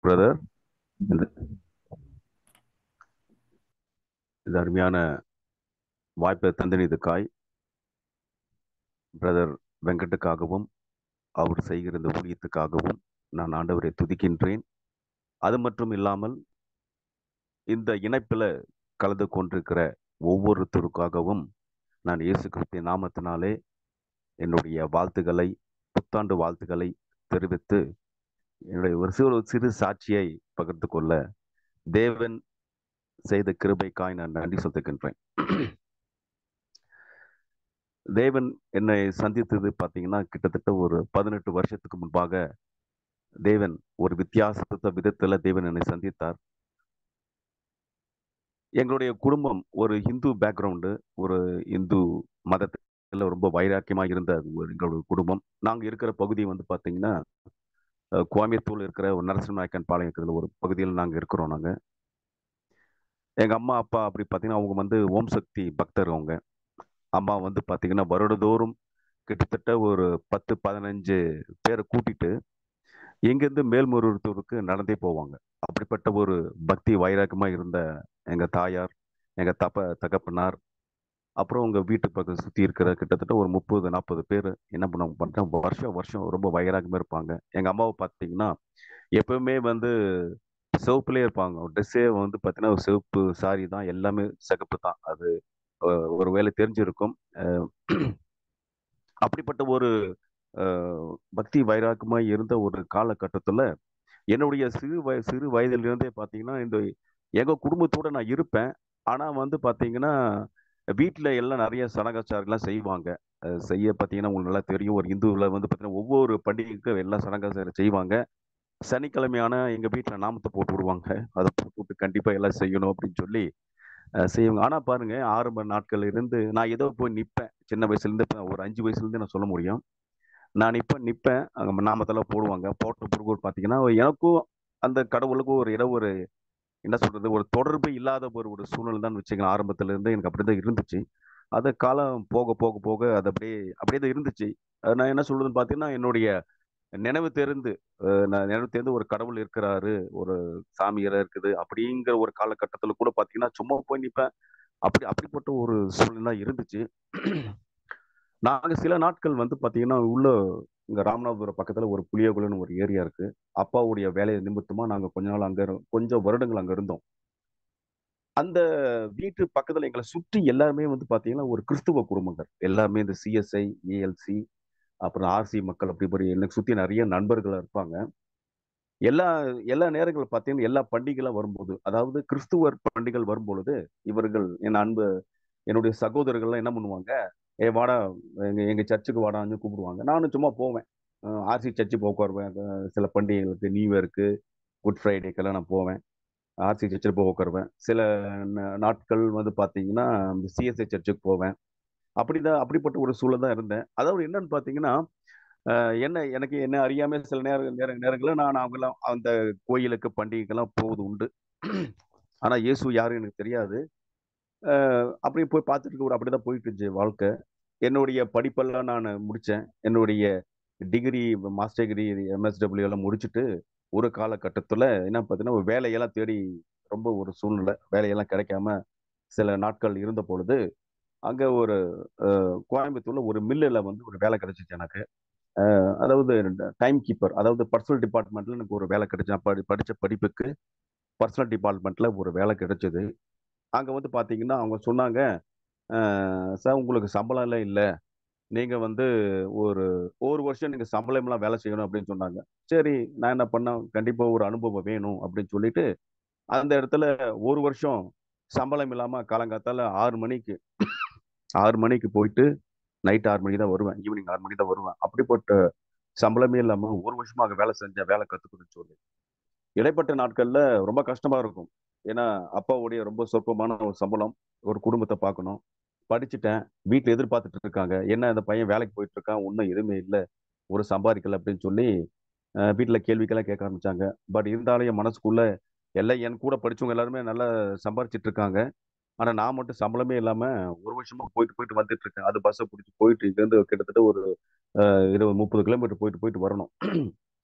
Brother இந்த இந்த அருமையான வாய்ப்பை தந்தனிதுக்காய் பிரதர் வெங்கட்டுக்காகவும் அவர் செய்கிற இந்த ஊழியத்துக்காகவும் நான் ஆண்டவரை துதிக்கின்றேன் அது மட்டும் இல்லாமல் இந்த இணைப்பில் கலந்து கொண்டிருக்கிற ஒவ்வொருத்தருக்காகவும் நான் இயேசு கிறிஸ்துவின் நாமத்தினாலே என்னுடைய வாழ்த்துக்களை புத்தாண்டு வாழ்த்துக்களை தெரிவித்து என்னுடைய ஒரு சிறு சிறு சாட்சியை பகிர்ந்து கொள்ள தேவன் செய்த கிருபைக்காய் நான் நன்றி செலுத்துகின்றேன் தேவன் என்னை சந்தித்தது பார்த்தீங்கன்னா கிட்டத்தட்ட ஒரு பதினெட்டு வருஷத்துக்கு முன்பாக தேவன் ஒரு வித்தியாசத்த விதத்துல தேவன் என்னை சந்தித்தார் எங்களுடைய குடும்பம் ஒரு இந்து பேக்ரவுண்டு ஒரு இந்து மதத்தில் ரொம்ப வைராக்கியமாக இருந்த ஒரு எங்களுடைய குடும்பம் நாங்கள் இருக்கிற பகுதி வந்து பார்த்தீங்கன்னா அஹ், கோயம்புத்தூர்ல இருக்கிற ஒரு நரசிம்மநாயக்கன் பாளையம் இருக்கிற ஒரு பகுதியில் நாங்கள் இருக்கிறோம் நாங்கள் எங்கள் அம்மா அப்பா அப்படி பார்த்தீங்கன்னா அவங்க வந்து ஓம் சக்தி பக்தர் அவங்க அம்மா வந்து பார்த்தீங்கன்னா வருடதோறும் கிட்டத்தட்ட ஒரு பத்து பதினஞ்சு பேரை கூட்டிட்டு இங்கேருந்து மேல்மருவத்தூருக்கு நடந்தே போவாங்க அப்படிப்பட்ட ஒரு பக்தி வைராக்கியமா இருந்த எங்க தாயார் எங்க தப்ப தகப்பனார் அப்புறம் உங்க வீட்டு பக்கம் சுத்தி இருக்கிற கிட்டத்தட்ட ஒரு முப்பது நாற்பது பேர் என்ன பண்ணுவாங்க பார்த்தா வருஷம் வருஷம் ரொம்ப வைராக்கியமா இருப்பாங்க எங்க அம்மாவை பார்த்தீங்கன்னா எப்பவுமே வந்து சிவப்புலேயே இருப்பாங்க ட்ரெஸ்ஸே வந்து பார்த்தீங்கன்னா ஒரு சிவப்பு சாரி தான் எல்லாமே சிகப்பு தான் அது அஹ், ஒரு வேலை தெரிஞ்சிருக்கும் அஹ், அப்படிப்பட்ட ஒரு அஹ், பக்தி வைராக்கியமா இருந்த ஒரு காலகட்டத்துல என்னுடைய சிறு வய சிறு வயதிலிருந்தே பார்த்தீங்கன்னா இந்த எங்க குடும்பத்தோட நான் இருப்பேன் ஆனா வந்து பார்த்தீங்கன்னா வீட்டில் எல்லாம் நிறைய சடங்காச்சாரம்லாம் செய்வாங்க அஹ் செய்ய பார்த்தீங்கன்னா உங்களுக்கு நல்லா தெரியும் ஒரு இந்துவில் வந்து பார்த்தீங்கன்னா ஒவ்வொரு பண்டிகைக்கும் எல்லா சடங்காச்சாரம் செய்வாங்க சனிக்கிழமையான எங்க வீட்டில் நாமத்தை போட்டு விடுவாங்க அதை போட்டு விட்டு கண்டிப்பா எல்லாம் செய்யணும் அப்படின்னு சொல்லி அஹ் செய்வாங்க ஆனா பாருங்க ஆரம்ப நாட்கள்ல இருந்து நான் ஏதோ போய் நிப்பேன் சின்ன வயசுல இருந்து இப்ப ஒரு அஞ்சு வயசுல இருந்து நான் சொல்ல முடியும் நான் இப்ப நிப்பேன் அங்க நாமத்தெல்லாம் போடுவாங்க போட்ட பிறகு பாத்தீங்கன்னா எனக்கும் அந்த கடவுளுக்கும் ஒரு இடம் ஒரு என்ன சொல்றது ஒரு தொடர்பு இல்லாத ஒரு ஒரு சூழ்நிலை தான் வச்சுக்கலாம் ஆரம்பத்துல இருந்து எனக்கு அப்படிதான் இருந்துச்சு அது காலம் போக போக போக அது அப்படியே அப்படியே தான் இருந்துச்சு அது நான் என்ன சொல்றதுன்னு பாத்தீங்கன்னா என்னுடைய நினைவு தெரிந்து அஹ் நான் நினைவு தெரிந்து ஒரு கடவுள் இருக்கிறாரு ஒரு சாமியாரா இருக்குது அப்படிங்கிற ஒரு காலகட்டத்துல கூட பாத்தீங்கன்னா சும்மா போய் நிப்பேன் அப்படி அப்படிப்பட்ட ஒரு சூழ்நிலை இருந்துச்சு நாங்க சில நாட்கள் வந்து பாத்தீங்கன்னா உள்ள இங்க ராமநாதபுரம் பக்கத்துல ஒரு புளியகுலன்னு ஒரு ஏரியா இருக்கு அப்பாவுடைய வேலை நிமித்தமா நாங்க கொஞ்ச நாள் அங்க இரு- கொஞ்சம் வருடங்கள் அங்க இருந்தோம் அந்த வீட்டு பக்கத்துல எங்களை சுற்றி எல்லாருமே வந்து பாத்தீங்கன்னா ஒரு கிறிஸ்துவ குடும்பங்கள் எல்லாருமே இந்த சிஎஸ்ஐ ஏஎல்சி அப்புறம் ஆர்சி மக்கள் அப்படி இப்படி எனக்கு சுத்தி நிறைய நண்பர்கள் இருப்பாங்க எல்லா எல்லா நேரங்களும் பார்த்தீங்கன்னா எல்லா பண்டிகைலாம் வரும்போது அதாவது கிறிஸ்துவர் பண்டிகைகள் வரும்பொழுது இவர்கள் என் அன்பு என்னுடைய சகோதரர்கள்லாம் என்ன பண்ணுவாங்க ஏ வாடா எங்க எங்க சர்ச்சுக்கு வாடான்னு கூப்பிடுவாங்க நானும் சும்மா போவேன் ஆர்சி சர்ச்சு போக வருவேன் அஹ் சில பண்டிகைகளுக்கு நியூ இயருக்கு குட் ஃப்ரைடேக்கெல்லாம் நான் போவேன் ஆர்சி சர்ச்சில் போக உட்காருவேன் சில ந- நாட்கள் வந்து பார்த்தீங்கன்னா இந்த சிஎஸ்ஐ சர்ச்சுக்கு போவேன் அப்படிதான் அப்படிப்பட்ட ஒரு சூழல் தான் இருந்தேன் அதாவது என்னன்னு பார்த்தீங்கன்னா அஹ் என்ன எனக்கு என்ன அறியாம சில நேர நேர நேரங்களில் நான் அவங்கெல்லாம் அந்த கோயிலுக்கு பண்டிகைக்கெல்லாம் போவது உண்டு ஆனா இயேசு யாரும் எனக்கு தெரியாது அஹ் அப்படி போய் பார்த்துட்டு ஒரு அப்படிதான் போயிட்டு இருந்துச்சு வாழ்க்கை என்னுடைய படிப்பெல்லாம் நான் முடித்தேன் என்னுடைய டிகிரி மாஸ்டர் டிகிரி எம்எஸ்டபிள்யூ எல்லாம் முடிச்சுட்டு ஒரு காலகட்டத்தில் என்ன பார்த்தீங்கன்னா ஒரு வேலையெல்லாம் தேடி ரொம்ப ஒரு சூழ்நிலை வேலையெல்லாம் கிடைக்காம சில நாட்கள் இருந்த பொழுது அங்கே ஒரு அஹ், கோயம்புத்தூர்ல ஒரு மில்லில் வந்து ஒரு வேலை கிடைச்சிச்சு எனக்கு அஹ், அதாவது டைம் கீப்பர் அதாவது பர்சனல் டிபார்ட்மெண்ட்ல எனக்கு ஒரு வேலை கிடைச்சு நான் படி படித்த படிப்புக்கு பர்சனல் டிபார்ட்மெண்ட்ல ஒரு வேலை கிடைச்சது அங்கே வந்து பார்த்தீங்கன்னா அவங்க சொன்னாங்க சார் உங்களுக்கு சம்பளம் எல்லாம் இல்லை நீங்கள் வந்து ஒரு ஒரு வருஷம் நீங்கள் சம்பளம்லாம் வேலை செய்யணும் அப்படின்னு சொன்னாங்க சரி நான் என்ன பண்ணேன் கண்டிப்பாக ஒரு அனுபவம் வேணும் அப்படின்னு சொல்லிட்டு அந்த இடத்துல ஒரு வருஷம் சம்பளம் இல்லாமல் காலங்காத்தால ஆறு மணிக்கு ஆறு மணிக்கு போயிட்டு நைட் ஆறு மணிக்கு தான் வருவேன் ஈவினிங் ஆறு மணிக்கு தான் வருவேன் அப்படிப்பட்ட சம்பளமே இல்லாமல் ஒரு வருஷமாக வேலை செஞ்ச வேலை கற்றுக்கணும்னு சொல்லி இடைப்பட்ட நாட்கள்ல ரொம்ப கஷ்டமா இருக்கும் ஏன்னா அப்பாவுடைய ரொம்ப சொற்பமான ஒரு சம்பளம் ஒரு குடும்பத்தை பார்க்கணும் படிச்சுட்டேன் வீட்டில் எதிர்பார்த்துட்டு இருக்காங்க என்ன இந்த பையன் வேலைக்கு போயிட்டு இருக்கான் ஒன்றும் எதுவுமே இல்லை ஒரு சம்பாதிக்கல அப்படின்னு சொல்லி வீட்டில் கேள்விக்கெல்லாம் கேட்க ஆரம்பிச்சாங்க பட் இருந்தாலும் என் மனசுக்குள்ள எல்லாம் என் கூட படிச்சவங்க எல்லாருமே நல்லா சம்பாரிச்சிட்டு இருக்காங்க ஆனா நான் மட்டும் சம்பளமே இல்லாம ஒரு வருஷமா போயிட்டு போயிட்டு வந்துட்டு இருக்கேன் அது பஸ்ஸை பிடிச்சி போயிட்டு இங்கேருந்து கிட்டத்தட்ட ஒரு அஹ், இருபது முப்பது கிலோமீட்டர் போயிட்டு போயிட்டு வரணும்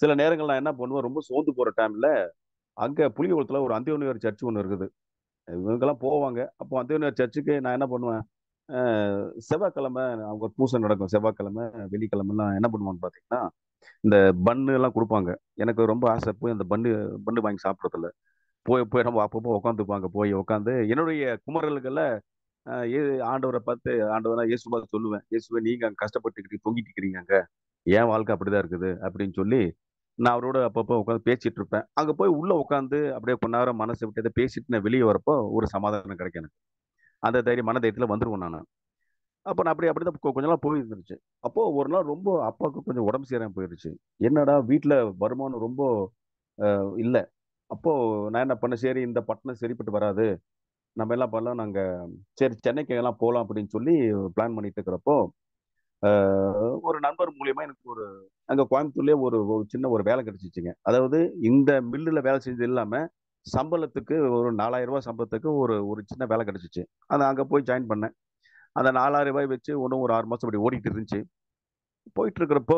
சில நேரங்கள் நான் என்ன பண்ணுவேன் ரொம்ப சோர்ந்து போற டைம்ல அங்க புளியகுளத்துல ஒரு அந்தியோனியர் சர்ச் ஒன்று இருக்குது இவங்கெல்லாம் போவாங்க அப்போ அந்தியோனியர் சர்ச்சுக்கு நான் என்ன பண்ணுவேன் அஹ் செவ்வாய்க்கிழமை அவங்க பூசை நடக்கும் செவ்வாய்க்கிழமை வெள்ளிக்கிழமைலாம் என்ன பண்ணுவான்னு பார்த்தீங்கன்னா இந்த பன்னு எல்லாம் கொடுப்பாங்க எனக்கு ரொம்ப ஆசை போய் அந்த பன்னு பன்னு வாங்கி சாப்பிட்றதில்ல போய் போய் நம்ம அப்பப்போ உட்காந்துப்பாங்க போய் உட்காந்து என்னுடைய குமரல்களை அஹ், ஏ ஆண்டவரை பார்த்து ஆண்டவரா இயேசுவா சொல்லுவேன் இயேசுவை நீங்க அங்க கஷ்டப்பட்டுக்கிட்டு தொங்கிட்டு இருக்கிறீங்க அங்க என் வாழ்க்கை அப்படிதான் இருக்குது அப்படின்னு சொல்லி நான் அவரோட அப்பப்போ உட்காந்து பேசிட்டு இருப்பேன் அங்க போய் உள்ள உட்காந்து அப்படியே கொஞ்ச நேரம் மனசை விட்டு எதை பேசிட்டு நான் வெளியே வரப்போ ஒரு சமாதானம் கிடைக்கும் எனக்கு அந்த தைரியம் மன தைரியத்துல வந்துருவேன் நான் அப்போ நான் அப்படி அப்படிதான் கொ- கொஞ்ச நாள் போயிருந்துச்சு அப்போ ஒரு நாள் ரொம்ப அப்பாவுக்கு கொஞ்சம் உடம்பு சரியாம போயிருச்சு என்னடா வீட்டுல வருமானம் ரொம்ப அஹ், இல்ல அப்போ நான் என்ன பண்ணேன் சரி இந்த பட்டணம் சரிப்பட்டு வராது நம்ம எல்லாம் பண்ணலாம் நாங்க சரி சென்னைக்கு எல்லாம் போகலாம் அப்படின்னு சொல்லி பிளான் பண்ணிட்டு இருக்கிறப்போ ஆஹ், ஒரு நண்பர் மூலியமா எனக்கு ஒரு அங்க கோயம்புத்தூர்லயே ஒரு ஒரு சின்ன ஒரு வேலை கிடைச்சிச்சுங்க அதாவது இந்த மில்லுல வேலை செஞ்சது இல்லாம சம்பளத்துக்கு ஒரு நாலாயிரம் ரூபாய் சம்பளத்துக்கு ஒரு ஒரு சின்ன வேலை கிடைச்சிச்சு அது அங்க போய் ஜாயின் பண்ணேன் அந்த நாலாயிரம் ரூபாய் வச்சு ஒன்றும் ஒரு ஆறு மாசம் அப்படி ஓடிட்டு இருந்துச்சு போயிட்டு இருக்கிறப்போ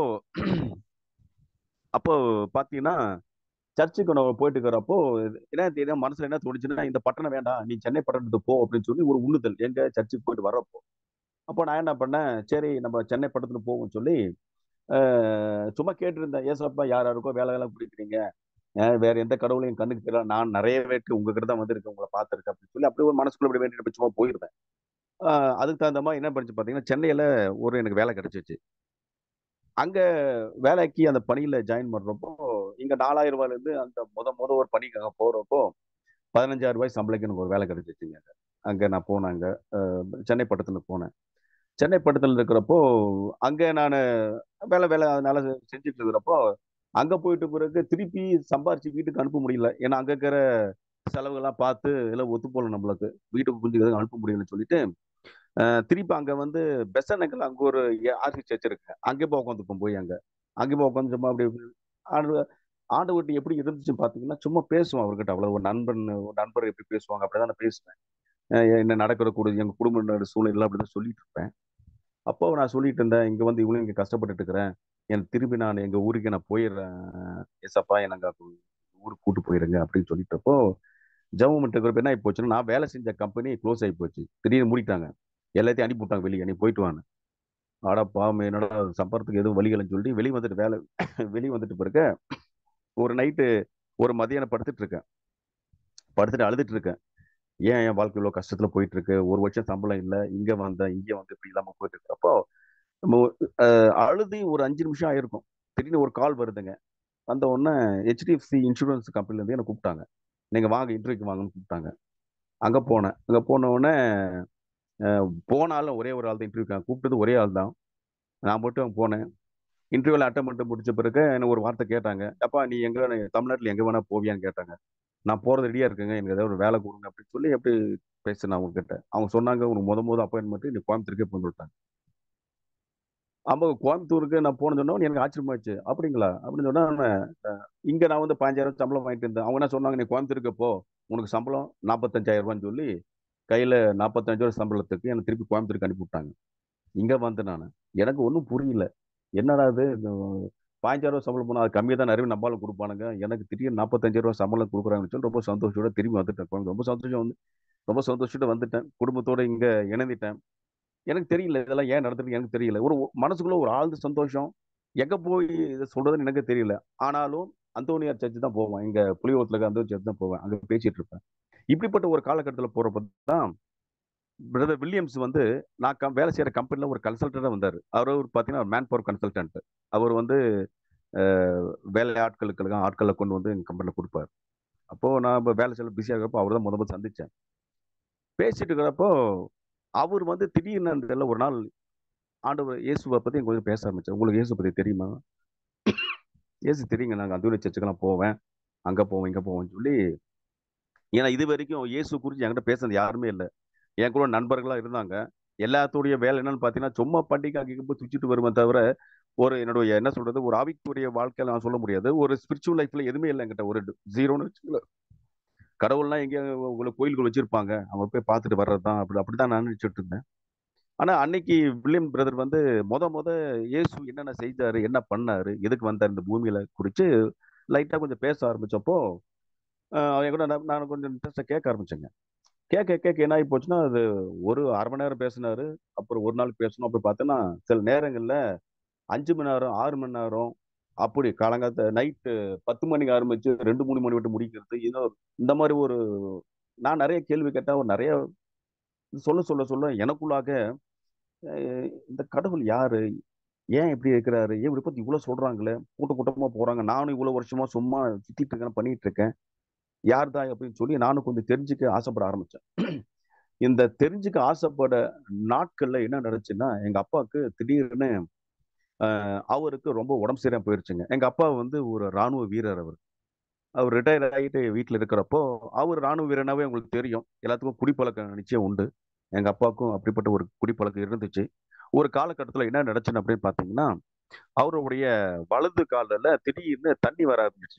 அப்போ பாத்தீங்கன்னா சர்ச்சுக்கு நம்ம போயிட்டு இருக்கிறப்போ என்ன தெரியும் மனசுல என்ன தோணுச்சுன்னா இந்த பட்டணம் வேண்டாம் நீ சென்னை பட்டணத்துக்கு போ அப்படின்னு சொல்லி ஒரு உண்ணுதல் எங்க சர்ச்சுக்கு போயிட்டு வரப்போ அப்போ நான் என்ன பண்ணேன் சரி நம்ம சென்னை பட்டணத்துக்கு போவோம்னு சொல்லி அஹ், சும்மா கேட்டிருந்தேன் ஏசப்பா யார் யாருக்கோ வேலை வேலை பிடிக்கிறீங்க அஹ், வேற எந்த கடவுளையும் கண்ணுக்கு தெரியல நான் நிறைய பேருக்கு உங்ககிட்ட தான் வந்திருக்கேன் உங்களை பார்த்துருக்கேன் அப்படின்னு சொல்லி அப்படி ஒரு மனசுக்குள்ள அப்படி வேண்டிட்டு சும்மா போயிருந்தேன் அஹ், அதுக்கு தகுந்த மாதிரி என்ன பண்ணிச்சு பார்த்தீங்கன்னா சென்னையில ஒரு எனக்கு வேலை கிடைச்சிச்சு அங்க வேலைக்கு அந்த பணியில ஜாயின் பண்றப்போ இங்க நாலாயிரம் ரூபாயில இருந்து அந்த முத முத ஒரு பணிக்காக போறப்போ பதினஞ்சாயிரம் ரூபாய் சம்பளத்துக்கு எனக்கு ஒரு வேலை கிடைச்சிச்சுங்க அங்க நான் போனாங்க சென்னை பட்டத்துல போனேன் சென்னை பட்டத்துல இருக்கிறப்போ அங்க நான் வேலை வேலை அதனால செஞ்சுட்டு இருக்கிறப்போ அங்க போயிட்டு பிறகு திருப்பி சம்பாரிச்சு வீட்டுக்கு அனுப்ப முடியல ஏன்னா அங்க இருக்கிற செலவுகள்லாம் பார்த்து எல்லாம் ஒத்து போகல நம்மளுக்கு வீட்டுக்கு கொஞ்சம் அனுப்ப முடியலன்னு சொல்லிட்டு அஹ் திருப்பி அங்க வந்து பெசனக்கில் அங்க ஒரு ஆர்சி சர்ச் இருக்கு அங்கே போய் உட்காந்துப்போம் போய் அங்க அங்கே போய் உட்காந்து சும்மா அப்படி ஆண்டு ஆண்டு வீட்டு எப்படி இருந்துச்சு பாத்தீங்கன்னா சும்மா பேசுவோம் அவர்கிட்ட அவ்வளவு ஒரு நண்பன் ஒரு நண்பர் எப்படி பேசுவாங்க அப்படிதான் நான் பேசுவேன் அஹ் என்ன நடக்கிற கூட எங்க குடும்ப சூழ்நிலை அப்படிதான் சொல்லிட்டு இருப்பேன் அப்போ நான் சொல்லிட்டு இருந்தேன் இங்க வந்து இவ்வளவு இங்க கஷ்டப்பட்டுட்டு இருக்கிறேன் எனக்கு திருப்பி நான் எங்க ஊருக்கு நான் போயிடுறேன் எசப்பா எனக்கு ஊருக்கு கூட்டு போயிருங்க அப்படின்னு சொல்லிட்டப்போ ஜம்மு இருக்கிறப்ப என்ன ஆகி போச்சுன்னா நான் வேலை செஞ்ச கம்பெனி க்ளோஸ் ஆகி போச்சு திடீர்னு மூடிட்டாங்க எல்லாத்தையும் அனுப்பி விட்டாங்க வெளியே நீ போயிட்டு வாங்க ஆடா பாவம் என்னோட சம்பளத்துக்கு எதுவும் வழிகள்னு சொல்லி வெளியே வந்துட்டு வேலை வெளியே வந்துட்டு பிறகு ஒரு நைட்டு ஒரு மதியானம் படுத்துட்டு இருக்கேன் படுத்துட்டு அழுதுட்டு இருக்கேன் ஏன் என் வாழ்க்கை இவ்வளோ கஷ்டத்துல போயிட்டு இருக்கு ஒரு வருஷம் சம்பளம் இல்லை இங்க வந்தேன் இங்க வந்து இப்படி இல்லாம போயிட்டு இருக்கிறப்போ நம்ம அஹ், அழுதி ஒரு அஞ்சு நிமிஷம் ஆயிருக்கும் திடீர்னு ஒரு கால் வருதுங்க வந்த உடனே ஹெச்டிஎஃப்சி இன்சூரன்ஸ் கம்பெனில இருந்து என்ன கூப்பிட்டாங்க நீங்க வாங்க இன்டர்வியூக்கு வாங்கன்னு கூப்பிட்டாங்க அங்க போனேன் அங்க போன உடனே அஹ், போன ஆளும் ஒரே ஒரு ஆள் தான் இன்டர்வியூ கூப்பிட்டது ஒரே ஆள் தான் நான் மட்டும் அங்க போனேன் இன்டர்வியூல அட்டன் பண்ணிட்டு முடிச்ச பிறகு என்ன ஒரு வார்த்தை கேட்டாங்க அப்பா நீ எங்க வேணா- தமிழ்நாட்டுல எங்க வேணா போவியான்னு கேட்டாங்க நான் போறது ரெடியா இருக்குங்க எனக்கு ஏதாவது ஒரு வேலை கொடுங்க அப்படின்னு சொல்லி எப்படி பேசினேன் அவங்க கிட்ட அவங்க சொன்னாங்க உனக்கு முத முத அப்பாயின்மெண்ட் நீ கோயம்புத்தூருக்கே போன்னு விட்டாங்க அவங்க கோயம்புத்தூருக்கு நான் போன சொன்னா எனக்கு ஆச்சரியமாச்சு அப்படிங்களா அப்படின்னு சொன்னா நான், அஹ், இங்க நான் வந்து பாஞ்சாயிரம் சம்பளம் வாங்கிட்டு இருந்தேன் அவங்க என்ன சொன்னாங்க நீ கோயம்புத்தூருக்கு போ உனக்கு சம்பளம் நாற்பத்தஞ்சாயிரம் ரூபான்னு சொல்லி கையில நாற்பத்தஞ்சாயிரம் சம்பளத்துக்கு என்னை திருப்பி கோயம்புத்தூருக்கு அனுப்பி விட்டாங்க இங்க வந்து நான் எனக்கு ஒன்றும் புரியல என்னடா இது இந்த பாஞ்சாயிரம் ரூபா சம்பளம் போனால் அது கம்மியாக தான் நிறைய நம்பாலும் கொடுப்பானுங்க எனக்கு திடீர்னு நாற்பத்தஞ்சாயிரம் ரூபா சம்பளம் கொடுக்குறாங்கன்னு சொல்லி ரொம்ப சந்தோஷத்தோட திரும்பி வந்துட்டேன் கோயம்புத்தூர். ரொம்ப சந்தோஷம் வந்து ரொம்ப சந்தோஷத்தோட வந்துட்டேன் குடும்பத்தோட இங்க இணைந்துட்டேன் எனக்கு தெரியல இதெல்லாம் ஏன் நடந்துருக்கு எனக்கு தெரியல ஒரு மனசுக்குள்ள ஒரு ஆழ்ந்த சந்தோஷம் எங்க போய் இதை சொல்றதுன்னு எனக்கு தெரியல ஆனாலும் அந்தோனியார் சர்ச்சு தான் போவேன் இங்க புளியோத்துல இருக்க அந்தோனியார் சர்ச் தான் போவேன் அங்க பேசிட்டு இருப்பேன் இப்படிப்பட்ட ஒரு காலகட்டத்தில் போறப்ப தான் பிரதர் வில்லியம்ஸ் வந்து நான் கம்- வேலை செய்யற கம்பெனில ஒரு கன்சல்டண்டா வந்தாரு அவர் ஒரு பாத்தீங்கன்னா மேன் பவர் கன்சல்டன்ட் அவர் வந்து அஹ், வேலை ஆட்களுக்கு ஆட்களை கொண்டு வந்து எங்க கம்பெனில கொடுப்பாரு அப்போ நான் இப்ப வேலை செய்ய பிஸியாக இருக்கிறப்போ அவர் தான் முத முதல் சந்திச்சேன் பேசிட்டு இருக்கிறப்போ அவர் வந்து திடீர்னு அந்த இடத்துல ஒரு நாள் ஆண்டவர் இயேசுவை பத்தி எங்க கொஞ்சம் பேச ஆரம்பிச்சார் உங்களுக்கு இயேசு பத்தி தெரியுமா இயேசு தெரியுங்க நாங்க அந்த சர்ச்சுக்கெல்லாம் போவேன் அங்க போவேன் இங்க போவேன்னு சொல்லி ஏன்னா இது வரைக்கும் இயேசு குறித்து என்கிட்ட பேசுனது யாருமே இல்லை என் கூட நண்பர்களா இருந்தாங்க எல்லாத்துடைய வேலை என்னன்னு பாத்தீங்கன்னா சும்மா பண்டிகை அங்கே போய் துச்சிட்டு வருவேன் தவிர ஒரு என்னுடைய என்ன சொல்றது ஒரு ஆவிக்குரிய வாழ்க்கையில நான் சொல்ல முடியாது ஒரு ஸ்பிரிச்சுவல் லைஃப்ல எதுவுமே இல்லை என்கிட்ட ஒரு ஜீரோன்னு வச்சுக்கல கடவுள்லாம் எங்க உங்களுக்கு கோயில்கள் வச்சிருப்பாங்க அவங்க போய் பார்த்துட்டு வர்றதுதான் அப்படி அப்படிதான் நான் நினைச்சிட்டு இருந்தேன் ஆனா அன்னைக்கு வில்லியம் பிரதர் வந்து மொத மொத இயேசு என்னென்ன செய்தாரு என்ன பண்ணாரு எதுக்கு வந்தார் இந்த பூமியில குறித்து லைட்டா கொஞ்சம் பேச ஆரம்பிச்சப்போ ஆஹ் அவன் கூட நான் நான் கொஞ்சம் இன்ட்ரெஸ்டா கேட்க ஆரம்பிச்சேங்க கேட்க கேட்க என்ன ஆகி போச்சுன்னா அது ஒரு அரை மணி நேரம் பேசினாரு அப்புறம் ஒரு நாள் பேசணும் அப்படி பார்த்தோன்னா சில நேரங்கள்ல அஞ்சு மணி நேரம் ஆறு மணி நேரம் அப்படி காலங்காத்த நைட்டு பத்து மணிக்கு ஆரம்பிச்சு ரெண்டு மூணு மணி விட்டு முடிக்கிறது ஏதோ இந்த மாதிரி ஒரு நான் நிறைய கேள்வி கேட்டா ஒரு நிறைய சொல்ல சொல்ல சொல்ல எனக்குள்ளாக அஹ், இந்த கடவுள் யாரு ஏன் இப்படி இருக்கிறாரு ஏன் இப்படி பத்தி இவ்வளவு சொல்றாங்களே கூட்ட கூட்டமா போறாங்க நானும் இவ்வளவு வருஷமா சும்மா சுத்திட்டு இருக்கேன் பண்ணிட்டு இருக்கேன் யார் தான் அப்படின்னு சொல்லி நானும் கொஞ்சம் தெரிஞ்சுக்க ஆசைப்பட ஆரம்பிச்சேன் இந்த தெரிஞ்சுக்க ஆசைப்பட நாட்கள்ல என்ன நடந்துச்சுன்னா எங்க அப்பாவுக்கு திடீர்னு அஹ், அவருக்கு ரொம்ப உடம்பு சரியா போயிருச்சுங்க எங்க அப்பா வந்து ஒரு ராணுவ வீரர் அவர் அவர் ரிட்டையர் ஆகிட்டு வீட்டில் இருக்கிறப்போ அவர் ராணுவ வீரனாவே உங்களுக்கு தெரியும் எல்லாத்துக்கும் குடிப்பழக்கம் நிச்சயம் உண்டு எங்க அப்பாவுக்கும் அப்படிப்பட்ட ஒரு குடிப்பழக்கம் இருந்துச்சு ஒரு காலகட்டத்தில் என்ன நடந்துச்சுன்னு அப்படின்னு பார்த்தீங்கன்னா அவருடைய வலது காலில் திடீர்னு தண்ணி வர ஆரம்பிச்சு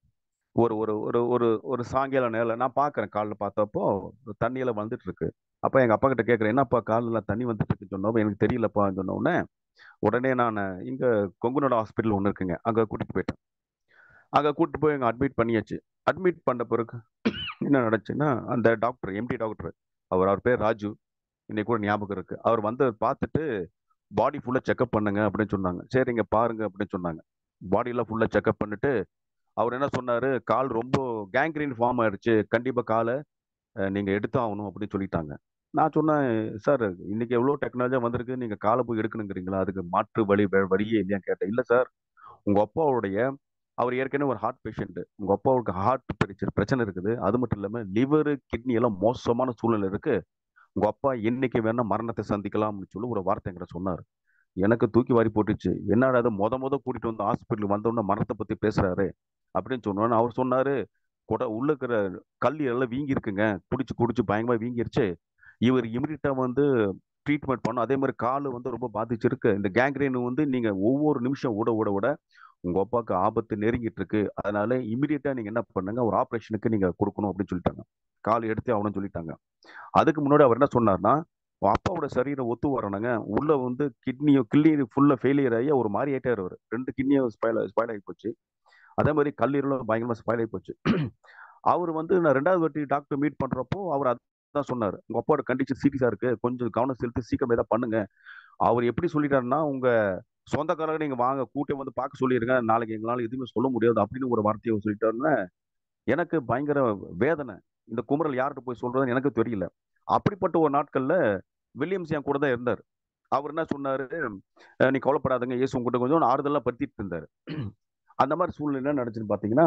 ஒரு ஒரு ஒரு ஒரு ஒரு சாயங்கால நேரம் நான் பார்க்குறேன் காலில் பார்த்தப்போ தண்ணியெல்லாம் வந்துட்டு இருக்கு அப்போ எங்கள் அப்பா கிட்ட கேட்குறேன் என்னப்பா காலில் தண்ணி வந்துட்டு இருக்குன்னு சொன்னப்போ எனக்கு தெரியலப்பான்னு சொன்ன உடனே உடனே நான் இங்கே கொங்குநாடு ஹாஸ்பிட்டல் ஒன்று இருக்குங்க அங்கே கூட்டிட்டு போயிட்டேன் அங்கே கூட்டிட்டு போய் அங்கே அட்மிட் பண்ணியாச்சு அட்மிட் பண்ண பிறகு என்ன நடந்துச்சுன்னா அந்த டாக்டர் எம்டி டாக்டர் அவர் அவர் பேர் ராஜு இன்னைக்கு கூட ஞாபகம் இருக்கு அவர் வந்து பார்த்துட்டு பாடி ஃபுல்லாக செக்அப் பண்ணுங்க அப்படின்னு சொன்னாங்க சரிங்க பாருங்க அப்படின்னு சொன்னாங்க பாடியெல்லாம் ஃபுல்லாக செக்அப் பண்ணிட்டு அவர் என்ன சொன்னாரு கால் ரொம்ப கேங்க்ரீன் ஃபார்ம் ஆயிடுச்சு கண்டிப்பா காலை அஹ், நீங்க எடுத்தாகணும் அப்படின்னு சொல்லிட்டாங்க நான் சொன்னேன் சார் இன்னைக்கு எவ்வளோ டெக்னாலஜியா வந்திருக்கு நீங்க காலை போய் எடுக்கணுங்கிறீங்களா அதுக்கு மாற்று வழி வே- வழியே இல்லையான்னு கேட்டேன் இல்ல சார் உங்க அப்பாவுடைய அவர் ஏற்கனவே ஒரு ஹார்ட் பேஷண்ட் உங்க அப்பாவுக்கு ஹார்ட் பிரச்சனை இருக்குது அது மட்டும் இல்லாம லிவர் கிட்னி எல்லாம் மோசமான சூழ்நிலை இருக்கு உங்க அப்பா என்னைக்கு வேணா மரணத்தை சந்திக்கலாம்னு சொல்லி ஒரு வார்த்தை என்கிட்ட சொன்னார் எனக்கு தூக்கி வாரி போட்டுச்சு என்னடா அது முத முத கூட்டிட்டு வந்து ஹாஸ்பிட்டல் வந்த உடனே மரணத்தை பத்தி பேசுறாரு அப்படின்னு சொன்னோன்னு அவர் சொன்னாரு கூட உள்ள இருக்கிற கல் எல்லாம் வீங்கி இருக்குங்க குடிச்சு குடிச்சு பயங்கரமா வீங்கிருச்சு இவர் இமிடியட்டா வந்து ட்ரீட்மெண்ட் பண்ணும் அதே மாதிரி கால் வந்து ரொம்ப பாதிச்சிருக்கு இந்த கேங்க்ரீன் வந்து நீங்க ஒவ்வொரு நிமிஷம் விட விட விட உங்க அப்பாவுக்கு ஆபத்து நெருங்கிட்டு இருக்கு அதனால இமிடியட்டா நீங்க என்ன பண்ணுங்க ஒரு ஆபரேஷனுக்கு நீங்க கொடுக்கணும் அப்படின்னு சொல்லிட்டாங்க கால் எடுத்து ஆகணும்னு சொல்லிட்டாங்க அதுக்கு முன்னாடி அவர் என்ன சொன்னார்னா உன் அப்பாவோட சரீரம் ஒத்து வரணுங்க உள்ள வந்து கிட்னியும் கிட்னி ஃபுல்லா ஃபெயிலியர் ஆகி ஒரு மாதிரி ஆயிட்டாரு அவர் ரெண்டு கிட்னியும் ஸ்பைல் ஸ்பைல் ஆகி போச்சு அதே மாதிரி கல்லீரலும் பயங்கரமா ஸ்பைல் ஆகி போச்சு அவர் வந்து நான் ரெண்டாவது வாட்டி டாக்டர் மீட் பண்றப்போ அவர் அதான் சொன்னார் உங்க அப்பாவோட கண்டிஷன் சீரியஸா இருக்கு கொஞ்சம் கவனம் செலுத்தி சீக்கிரம் ஏதாவது பண்ணுங்க அவர் எப்படி சொல்லிட்டாருன்னா உங்க சொந்தக்காரங்க நீங்க வாங்க கூட்டம் வந்து பார்க்க சொல்லிருங்க நாளைக்கு எங்களால எதுவுமே சொல்ல முடியாது அப்படின்னு ஒரு வார்த்தையை சொல்லிட்டாருன்னா எனக்கு பயங்கர வேதனை இந்த குமரல் யார்கிட்ட போய் சொல்றதுன்னு எனக்கு தெரியல அப்படிப்பட்ட ஒரு நாட்கள்ல வில்லியம்ஸ் என் கூட தான் இருந்தார் அவர் என்ன சொன்னாரு அஹ் நீ கவலைப்படாதங்க இயேசு உங்ககிட்ட கொஞ்சம் ஆறுதலா படுத்திட்டு இருந்தாரு அந்த மாதிரி சூழ்நிலை என்ன நடந்துச்சுன்னு பாத்தீங்கன்னா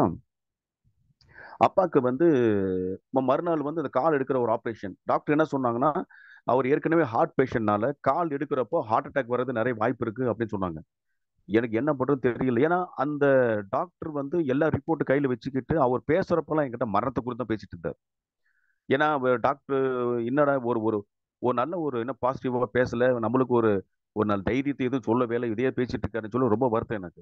அப்பாவுக்கு வந்து ம- மறுநாள் வந்து அந்த கால் எடுக்கிற ஒரு ஆப்ரேஷன் டாக்டர் என்ன சொன்னாங்கன்னா அவர் ஏற்கனவே ஹார்ட் பேஷண்ட்னால கால் எடுக்கிறப்போ ஹார்ட் அட்டாக் வர்றது நிறைய வாய்ப்பு இருக்கு அப்படின்னு சொன்னாங்க எனக்கு என்ன பண்றது தெரியல ஏன்னா அந்த டாக்டர் வந்து எல்லா ரிப்போர்ட் கையில வச்சுக்கிட்டு அவர் பேசுறப்பெல்லாம் என்கிட்ட மரணத்தை குறித்து தான் பேசிட்டு இருந்தார் ஏன்னா டாக்டர் என்னடா ஒரு ஒரு ஒரு நல்ல ஒரு என்ன பாசிட்டிவா பேசல நம்மளுக்கு ஒரு ஒரு நல்ல தைரியத்தை எதுவும் சொல்ல வேலை இதையே பேசிட்டு இருக்காருன்னு சொல்லி ரொம்ப வருத்தம் எனக்கு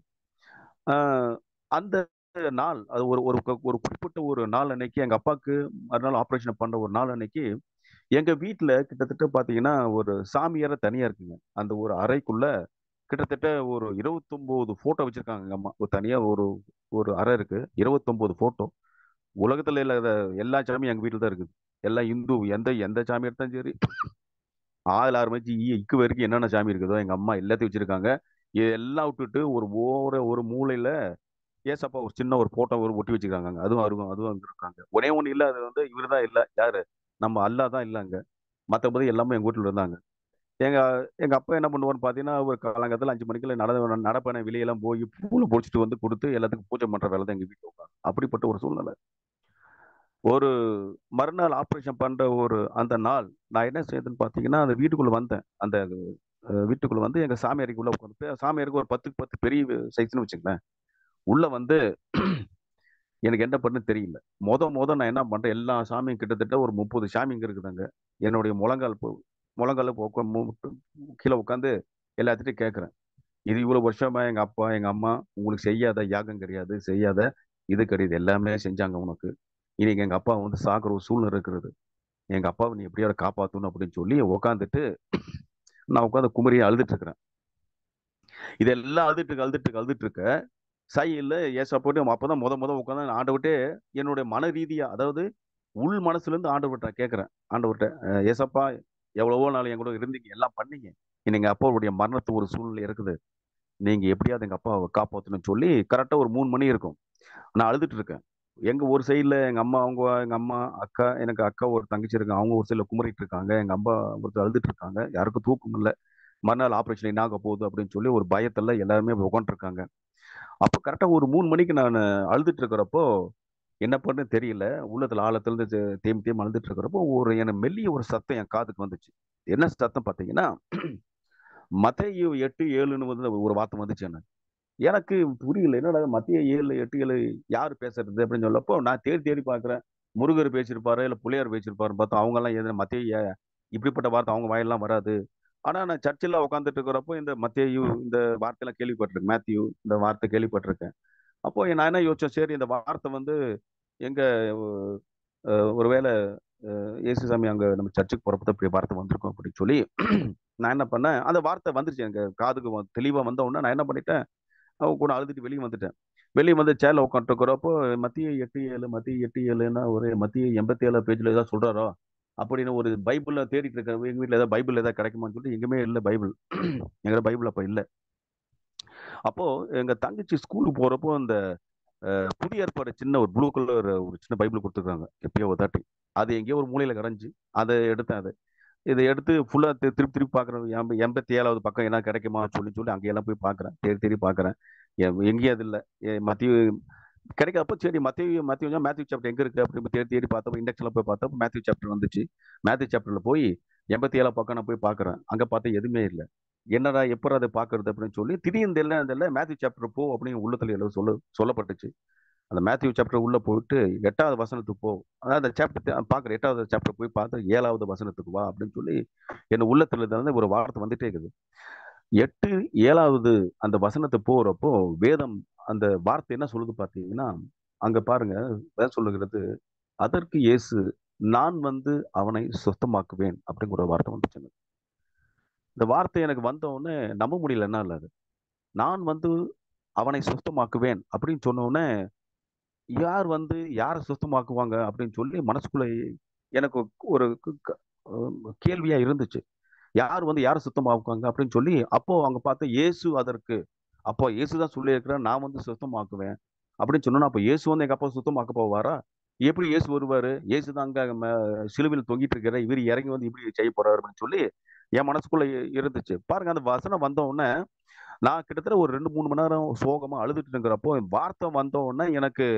ஆஹ் அந்த நாள் அது ஒரு ஒரு கு- ஒரு குறிப்பிட்ட ஒரு நாள் அன்னைக்கு எங்க அப்பாவுக்கு மறுநாள் ஆபரேஷன் பண்ற ஒரு நாள் அன்னைக்கு எங்க வீட்டுல கிட்டத்தட்ட பாத்தீங்கன்னா ஒரு சாமியார தனியா இருக்குங்க அந்த ஒரு அறைக்குள்ள கிட்டத்தட்ட ஒரு இருபத்தொன்பது போட்டோ வச்சிருக்காங்க எங்க அம்மா ஒரு தனியா ஒரு ஒரு அறை இருக்கு இருபத்தொன்பது போட்டோ உலகத்துல இல்லாத எல்லா சாமியும் எங்க வீட்டுல தான் இருக்குது எல்லாம் இந்து எந்த எந்த சாமி எடுத்தாலும் சரி ஆள் ஆரம்பிச்சு ஈ இக்கு வரைக்கும் என்னென்ன சாமி இருக்குதோ எங்க அம்மா எல்லாத்தையும் வச்சிருக்காங்க இதெல்லாம் விட்டுட்டு ஒரு ஓர ஒரு மூலையில ஏசப்பா ஒரு சின்ன ஒரு போட்டோ ஒரு ஒட்டி வச்சிருக்காங்க அதுவும் அதுவும் அதுவும் அங்க இருக்காங்க ஒரே ஒண்ணு இல்ல அது வந்து இவர் தான் இல்ல யாரு நம்ம அல்லா தான் இல்லைங்க மற்றபடி எல்லாமே எங்க வீட்டுல இருந்தாங்க எங்க எங்க அப்பா என்ன பண்ணுவார்னு பாத்தீங்கன்னா ஒரு காலங்கத்துல அஞ்சு மணிக்குள்ள நட நடப்பன வெளியெல்லாம் போய் பூல பொடிச்சிட்டு வந்து கொடுத்து எல்லாத்துக்கும் பூஜை பண்ற வேலை தான் எங்க வீட்டுல உட்காந்து அப்படிப்பட்ட ஒரு சூழ்நிலை ஒரு மறுநாள் ஆப்ரேஷன் பண்ற ஒரு அந்த நாள் நான் என்ன செய்யுதுன்னு பாத்தீங்கன்னா அந்த வீட்டுக்குள்ள வந்தேன் அந்த அஹ், வீட்டுக்குள்ள வந்து எங்க சாமியாருக்குள்ள உட்காந்து சாமியாருக்கு ஒரு பத்துக்கு பத்து பெரிய சைஸ்னு வச்சுங்களேன் உள்ள வந்து எனக்கு என்ன பண்ணுன்னு தெரியல மொத மொத நான் என்ன பண்றேன் எல்லா சாமியும் கிட்டத்தட்ட ஒரு முப்பது சாமிங்க இருக்குதாங்க என்னுடைய முழங்கால் போ- முழங்கால போ- உக்கா- மு- கீழே உட்காந்து எல்லாத்திட்டையும் கேட்கறேன் இது இவ்வளவு வருஷமா எங்க அப்பா எங்க அம்மா உங்களுக்கு செய்யாத யாகம் கிடையாது செய்யாத இது கிடையாது எல்லாமே செஞ்சாங்க உனக்கு இன்னைக்கு எங்க அப்பா வந்து சாகுற ஒரு சூழ்நிலை இருக்கிறது எங்க அப்பாவை நீ எப்படியாவது காப்பாத்தணும் அப்படின்னு சொல்லி உட்காந்துட்டு நான் உட்காந்து குமரி அழுதுட்டு இருக்கிறேன் இதெல்லாம் அழுதுட்டு இருக்க அழுதுட்டு இருக்க அழுதுட்டு இருக்க சையில் ஏசா போட்டு அப்பதான் முத முத உட்காந்து ஆண்டவர்கிட்ட என்னுடைய மன ரீதியா அதாவது உள் மனசுல இருந்து ஆண்டவர்கிட்ட நான் கேட்கிறேன் ஆண்டவர்கிட்ட "அஹ், ஏசப்பா எவ்வளவோ நாள் என் கூட இருந்தீங்க எல்லாம் பண்ணீங்க இன்னைக்கு அப்பாவுடைய மரணத்து ஒரு சூழ்நிலை இருக்குது நீங்க எப்படியாவது எங்க அப்பாவை காப்பாற்றணும்னு சொல்லி கரெக்டா ஒரு மூணு மணி இருக்கும் நான் அழுதுட்டு இருக்கேன் எங்க ஒரு சைடுல எங்க அம்மா அவங்க எங்க அம்மா அக்கா எனக்கு அக்கா ஒரு தங்கச்சி இருக்காங்க அவங்க ஒரு சைடுல குமரிட்டு இருக்காங்க எங்க அம்மா ஒருத்தர் அழுதுட்டு இருக்காங்க யாருக்கும் தூக்கம் இல்லை மறுநாள் ஆப்ரேஷன் என்ன ஆக போகுது அப்படின்னு சொல்லி ஒரு பயத்துல எல்லாருமே உட்காந்துருக்காங்க அப்போ கரெக்டா ஒரு மூணு மணிக்கு நான் அழுதுட்டு இருக்கிறப்போ என்ன பண்ணு தெரியல உள்ளத்துல ஆழத்துல இருந்து தே- தேம்பி தேம்பி அழுதுட்டு இருக்கிறப்போ ஒரு எனக்கு மெல்லிய ஒரு சத்தம் என் காதுக்கு வந்துச்சு என்ன சத்தம் பார்த்தீங்கன்னா மத்தேயு எட்டு ஏழுன்னு வந்து ஒரு வார்த்தை வந்துச்சு எனக்கு எனக்கு புரியல என்னடா மத்திய ஏழு எட்டு ஏழு யார் பேசுறது அப்படின்னு சொல்லப்போ நான் தேடி தேடி பார்க்குறேன் முருகர் பேசியிருப்பாரு இல்லை புள்ளையார் பேசியிருப்பாருன்னு பார்த்தா அவங்க எல்லாம் எதுவும் மத்திய இப்படிப்பட்ட வார்த்தை அவங்க வாயெல்லாம் வராது ஆனா நான் சர்ச்சில் உட்காந்துட்டு இருக்கிறப்போ இந்த மத்தேயு இந்த வார்த்தையெல்லாம் கேள்விப்பட்டிருக்கேன் மேத்யூ இந்த வார்த்தை கேள்விப்பட்டிருக்கேன் அப்போ நான் என்ன யோசிச்சேன் சரி இந்த வார்த்தை வந்து எங்க அஹ், ஒருவேளை அஹ், இயேசுசாமி அங்க நம்ம சர்ச்சுக்கு போறப்ப இப்படி வார்த்தை வந்திருக்கும் அப்படின்னு சொல்லி நான் என்ன பண்ணேன் அந்த வார்த்தை வந்துருச்சு எனக்கு காதுக்கு வ- தெளிவா வந்த உடனே நான் என்ன பண்ணிட்டேன் அவங்க கூட அழுதுட்டு வெளியே வந்துட்டேன் வெளியே வந்து சேர்ல உட்காந்துருக்கிறப்போ மத்திய எட்டு ஏழு மத்திய எட்டு ஏழுன்னா ஒரு மத்திய எண்பத்தி ஏழு பேஜ்ல ஏதாவது சொல்றாரோ அப்படின்னு ஒரு பைபிள்ல தேடிட்டு இருக்கேன் எங்க வீட்ல ஏதாவது பைபிள் ஏதாவது கிடைக்குமான்னு சொல்லி எங்குமே இல்லை பைபிள் எங்க பைபிள் அப்ப இல்லை அப்போ எங்க தங்கச்சி ஸ்கூலுக்கு போறப்போ அந்த அஹ், புதிய ஏற்பாடு சின்ன ஒரு ப்ளூ கலர் ஒரு சின்ன பைபிள் கொடுத்துருக்காங்க எப்பயோ ஒரு தாட்டி அது எங்கேயோ ஒரு மூலையில கரைஞ்சு அதை எடுத்தேன் அதை இதை எடுத்து ஃபுல்லா திருப்பி திருப்பி பார்க்குறேன் எண்பத்தி ஏழாவது பக்கம் என்ன கிடைக்குமா சொல்லி சொல்லி அங்கெல்லாம் போய் பார்க்குறேன் தேடி தேடி பார்க்குறேன் எங்கேயும் அது இல்லை மத்திய கிடைக்கிறப்ப சரி மத்திய மத்திய மேத்யூ சாப்டர் எங்க இருக்கு அப்படின்னு தேடி தேடி பார்த்தப்ப இண்டெக்ஸ்ல போய் பார்த்தப்ப மேத்யூ சாப்டர் வந்துச்சு மேத்யூ சாப்டர்ல போய் எண்பத்தி ஏழாம் பக்கம் நான் போய் பார்க்குறேன் அங்க பார்த்தா எதுவுமே இல்லை என்னடா எப்போ அதை பார்க்கறது அப்படின்னு சொல்லி திடீர்னு இல்லை இல்லை மேத்யூ சாப்டர் போ அப்படின்னு உள்ளத்துல எல்லாம் சொல்ல சொல்லப்பட்டுச்சு அந்த மேத்யூ சாப்டர் உள்ள போயிட்டு எட்டாவது வசனத்துக்கு போ அதாவது அந்த சாப்டர் பார்க்குற எட்டாவது சாப்டர் போய் பார்த்து ஏழாவது வசனத்துக்கு வா அப்படின்னு சொல்லி என் உள்ளத்துல இருந்து ஒரு வார்த்தை வந்துட்டே இருக்குது எட்டு ஏழாவது அந்த வசனத்தை போறப்போ வேதம் அந்த வார்த்தை என்ன சொல்லுது பார்த்தீங்கன்னா அங்க பாருங்க வேதம் சொல்லுகிறது அதற்கு இயேசு நான் வந்து அவனை சுத்தமாக்குவேன் அப்படிங்கிற ஒரு வார்த்தை வந்துச்சு எனக்கு. இந்த வார்த்தை எனக்கு வந்த உடனே நம்ப முடியல என்ன இல்லை அது நான் வந்து அவனை சுத்தமாக்குவேன் அப்படின்னு சொன்ன உடனே யார் வந்து யாரை சுத்தமாக்குவாங்க அப்படின்னு சொல்லி மனசுக்குள்ள எனக்கு ஒரு கு- க- அஹ் கேள்வியா இருந்துச்சு யார் வந்து யாரை சுத்தமாக்குவாங்க அப்படின்னு சொல்லி அப்போ அவங்க பார்த்து இயேசு அதற்கு அப்போ இயேசு தான் சொல்லியிருக்கிறேன் நான் வந்து சுத்தமாக்குவேன் அப்படின்னு சொன்னோன்னா அப்போ இயேசு வந்து எங்க அப்பா சுத்தமாக்க போவாரா எப்படி இயேசு வருவாரு இயேசு தான் அங்க ம- சிலுவையில் தொங்கிட்டு இருக்கிற இவர் இறங்கி வந்து இப்படி செய்ய போறாரு அப்படின்னு சொல்லி என் மனசுக்குள்ள இ- இருந்துச்சு பாருங்க அந்த வசனம் வந்த உடனே நான் கிட்டத்தட்ட ஒரு ரெண்டு மூணு மணி நேரம் சோகமா அழுதுட்டு இருக்கிறப்போ வார்த்தை வந்த உடனே எனக்கு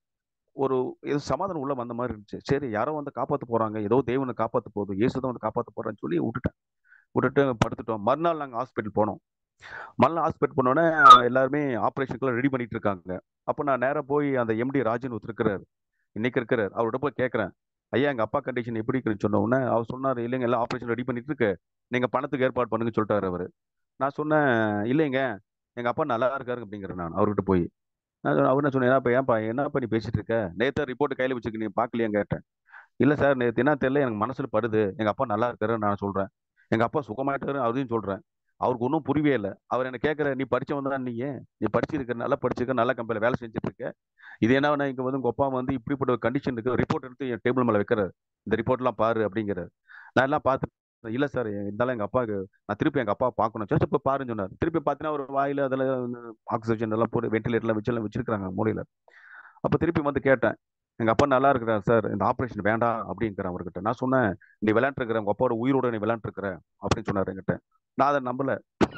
ஒரு ஏதோ சமாதானம் உள்ள வந்த மாதிரி இருந்துச்சு சரி யாரோ வந்து காப்பாத்த போறாங்க ஏதோ தேவனை காப்பாத்த போகுது இயேசு தான் வந்து காப்பாத்த போறான்னு சொல்லி விட்டுட்டேன் விட்டுட்டு படுத்துட்டோம் மறுநாள் நாங்கள் ஹாஸ்பிட்டல் போனோம் மறுநாள் ஹாஸ்பிட்டல் போனோடனே எல்லாருமே ஆப்ரேஷனுக்குலாம் ரெடி பண்ணிட்டு இருக்காங்க அப்போ நான் நேரா போய் அந்த எம்டி ராஜன் ஒருத்தர் இருக்கிறார் இன்னைக்கு இருக்கிறார் அவர்கிட்ட போய் கேட்குறேன் ஐயா எங்க அப்பா கண்டிஷன் எப்படி இருக்குன்னு சொன்ன உடனே அவர் சொன்னார் இல்லைங்க எல்லாம் ஆப்ரேஷன் ரெடி பண்ணிட்டு இருக்கு நீங்க பணத்துக்கு ஏற்பாடு பண்ணுங்கன்னு சொல்லிட்டாரு அவர் நான் சொன்னேன் இல்லைங்க எங்க அப்பா நல்லா இருக்காரு அப்படிங்கிறேன் நான் அவர்கிட்ட போய் நான் சொன்னேன், அவர் என்ன சொன்னேன் ஏன்ப்பா ஏன்ப்பா என்னப்பா நீ பேசிட்டு இருக்க நேற்று ரிப்போர்ட் கையில வச்சுக்க நீ பார்க்கலையான்னு கேட்டேன் இல்ல சார் நேற்று என்ன தெரியல எனக்கு மனசுல படுது எங்க அப்பா நல்லா இருக்காரு நான் சொல்றேன் எங்க அப்பா சுகமாயிட்டாரு அதையும் சொல்றேன் அவருக்கு ஒன்றும் புரியவே இல்லை அவர் என்ன கேட்கற நீ படிச்சவன் தான் நீ நீ படிச்சிருக்க நல்லா படிச்சிருக்க நல்ல கம்பெனில வேலை செஞ்சுட்டு இருக்க இது என்ன இங்க வந்து உங்க அப்பா வந்து இப்படிப்பட்ட ஒரு கண்டிஷன் இருக்கு ரிப்போர்ட் எடுத்து என் டேபிள் மேல வைக்கிறார் இந்த ரிப்போர்ட்லாம் பாரு அப்படிங்கிறார் நான் எல்லாம் பார்த்து இல்ல சார் இருந்தாலும் எங்க அப்பாவுக்கு நான் திருப்பி எங்க அப்பா பார்க்கணும் சரி இப்போ பாருன்னு சொன்னார் திருப்பி பார்த்தீங்கன்னா ஒரு வாயில அதில் ஆக்சிஜன் எல்லாம் போட்டு வென்டிலேட்டர்லாம் வச்சு எல்லாம் வச்சிருக்காங்க மூலையில அப்போ திருப்பி வந்து கேட்டேன் எங்க அப்பா நல்லா இருக்கிறார் சார் இந்த ஆப்ரேஷன் வேண்டாம் அப்படிங்கிறேன் அவர்கிட்ட நான் சொன்னேன் நீ விளையாண்டுருக்கிற உங்க அப்பாவோட உயிரோட நீ விளையாண்டுருக்கிற அப்படின்னு சொன்னார் என்கிட்ட நான் அதை நம்பல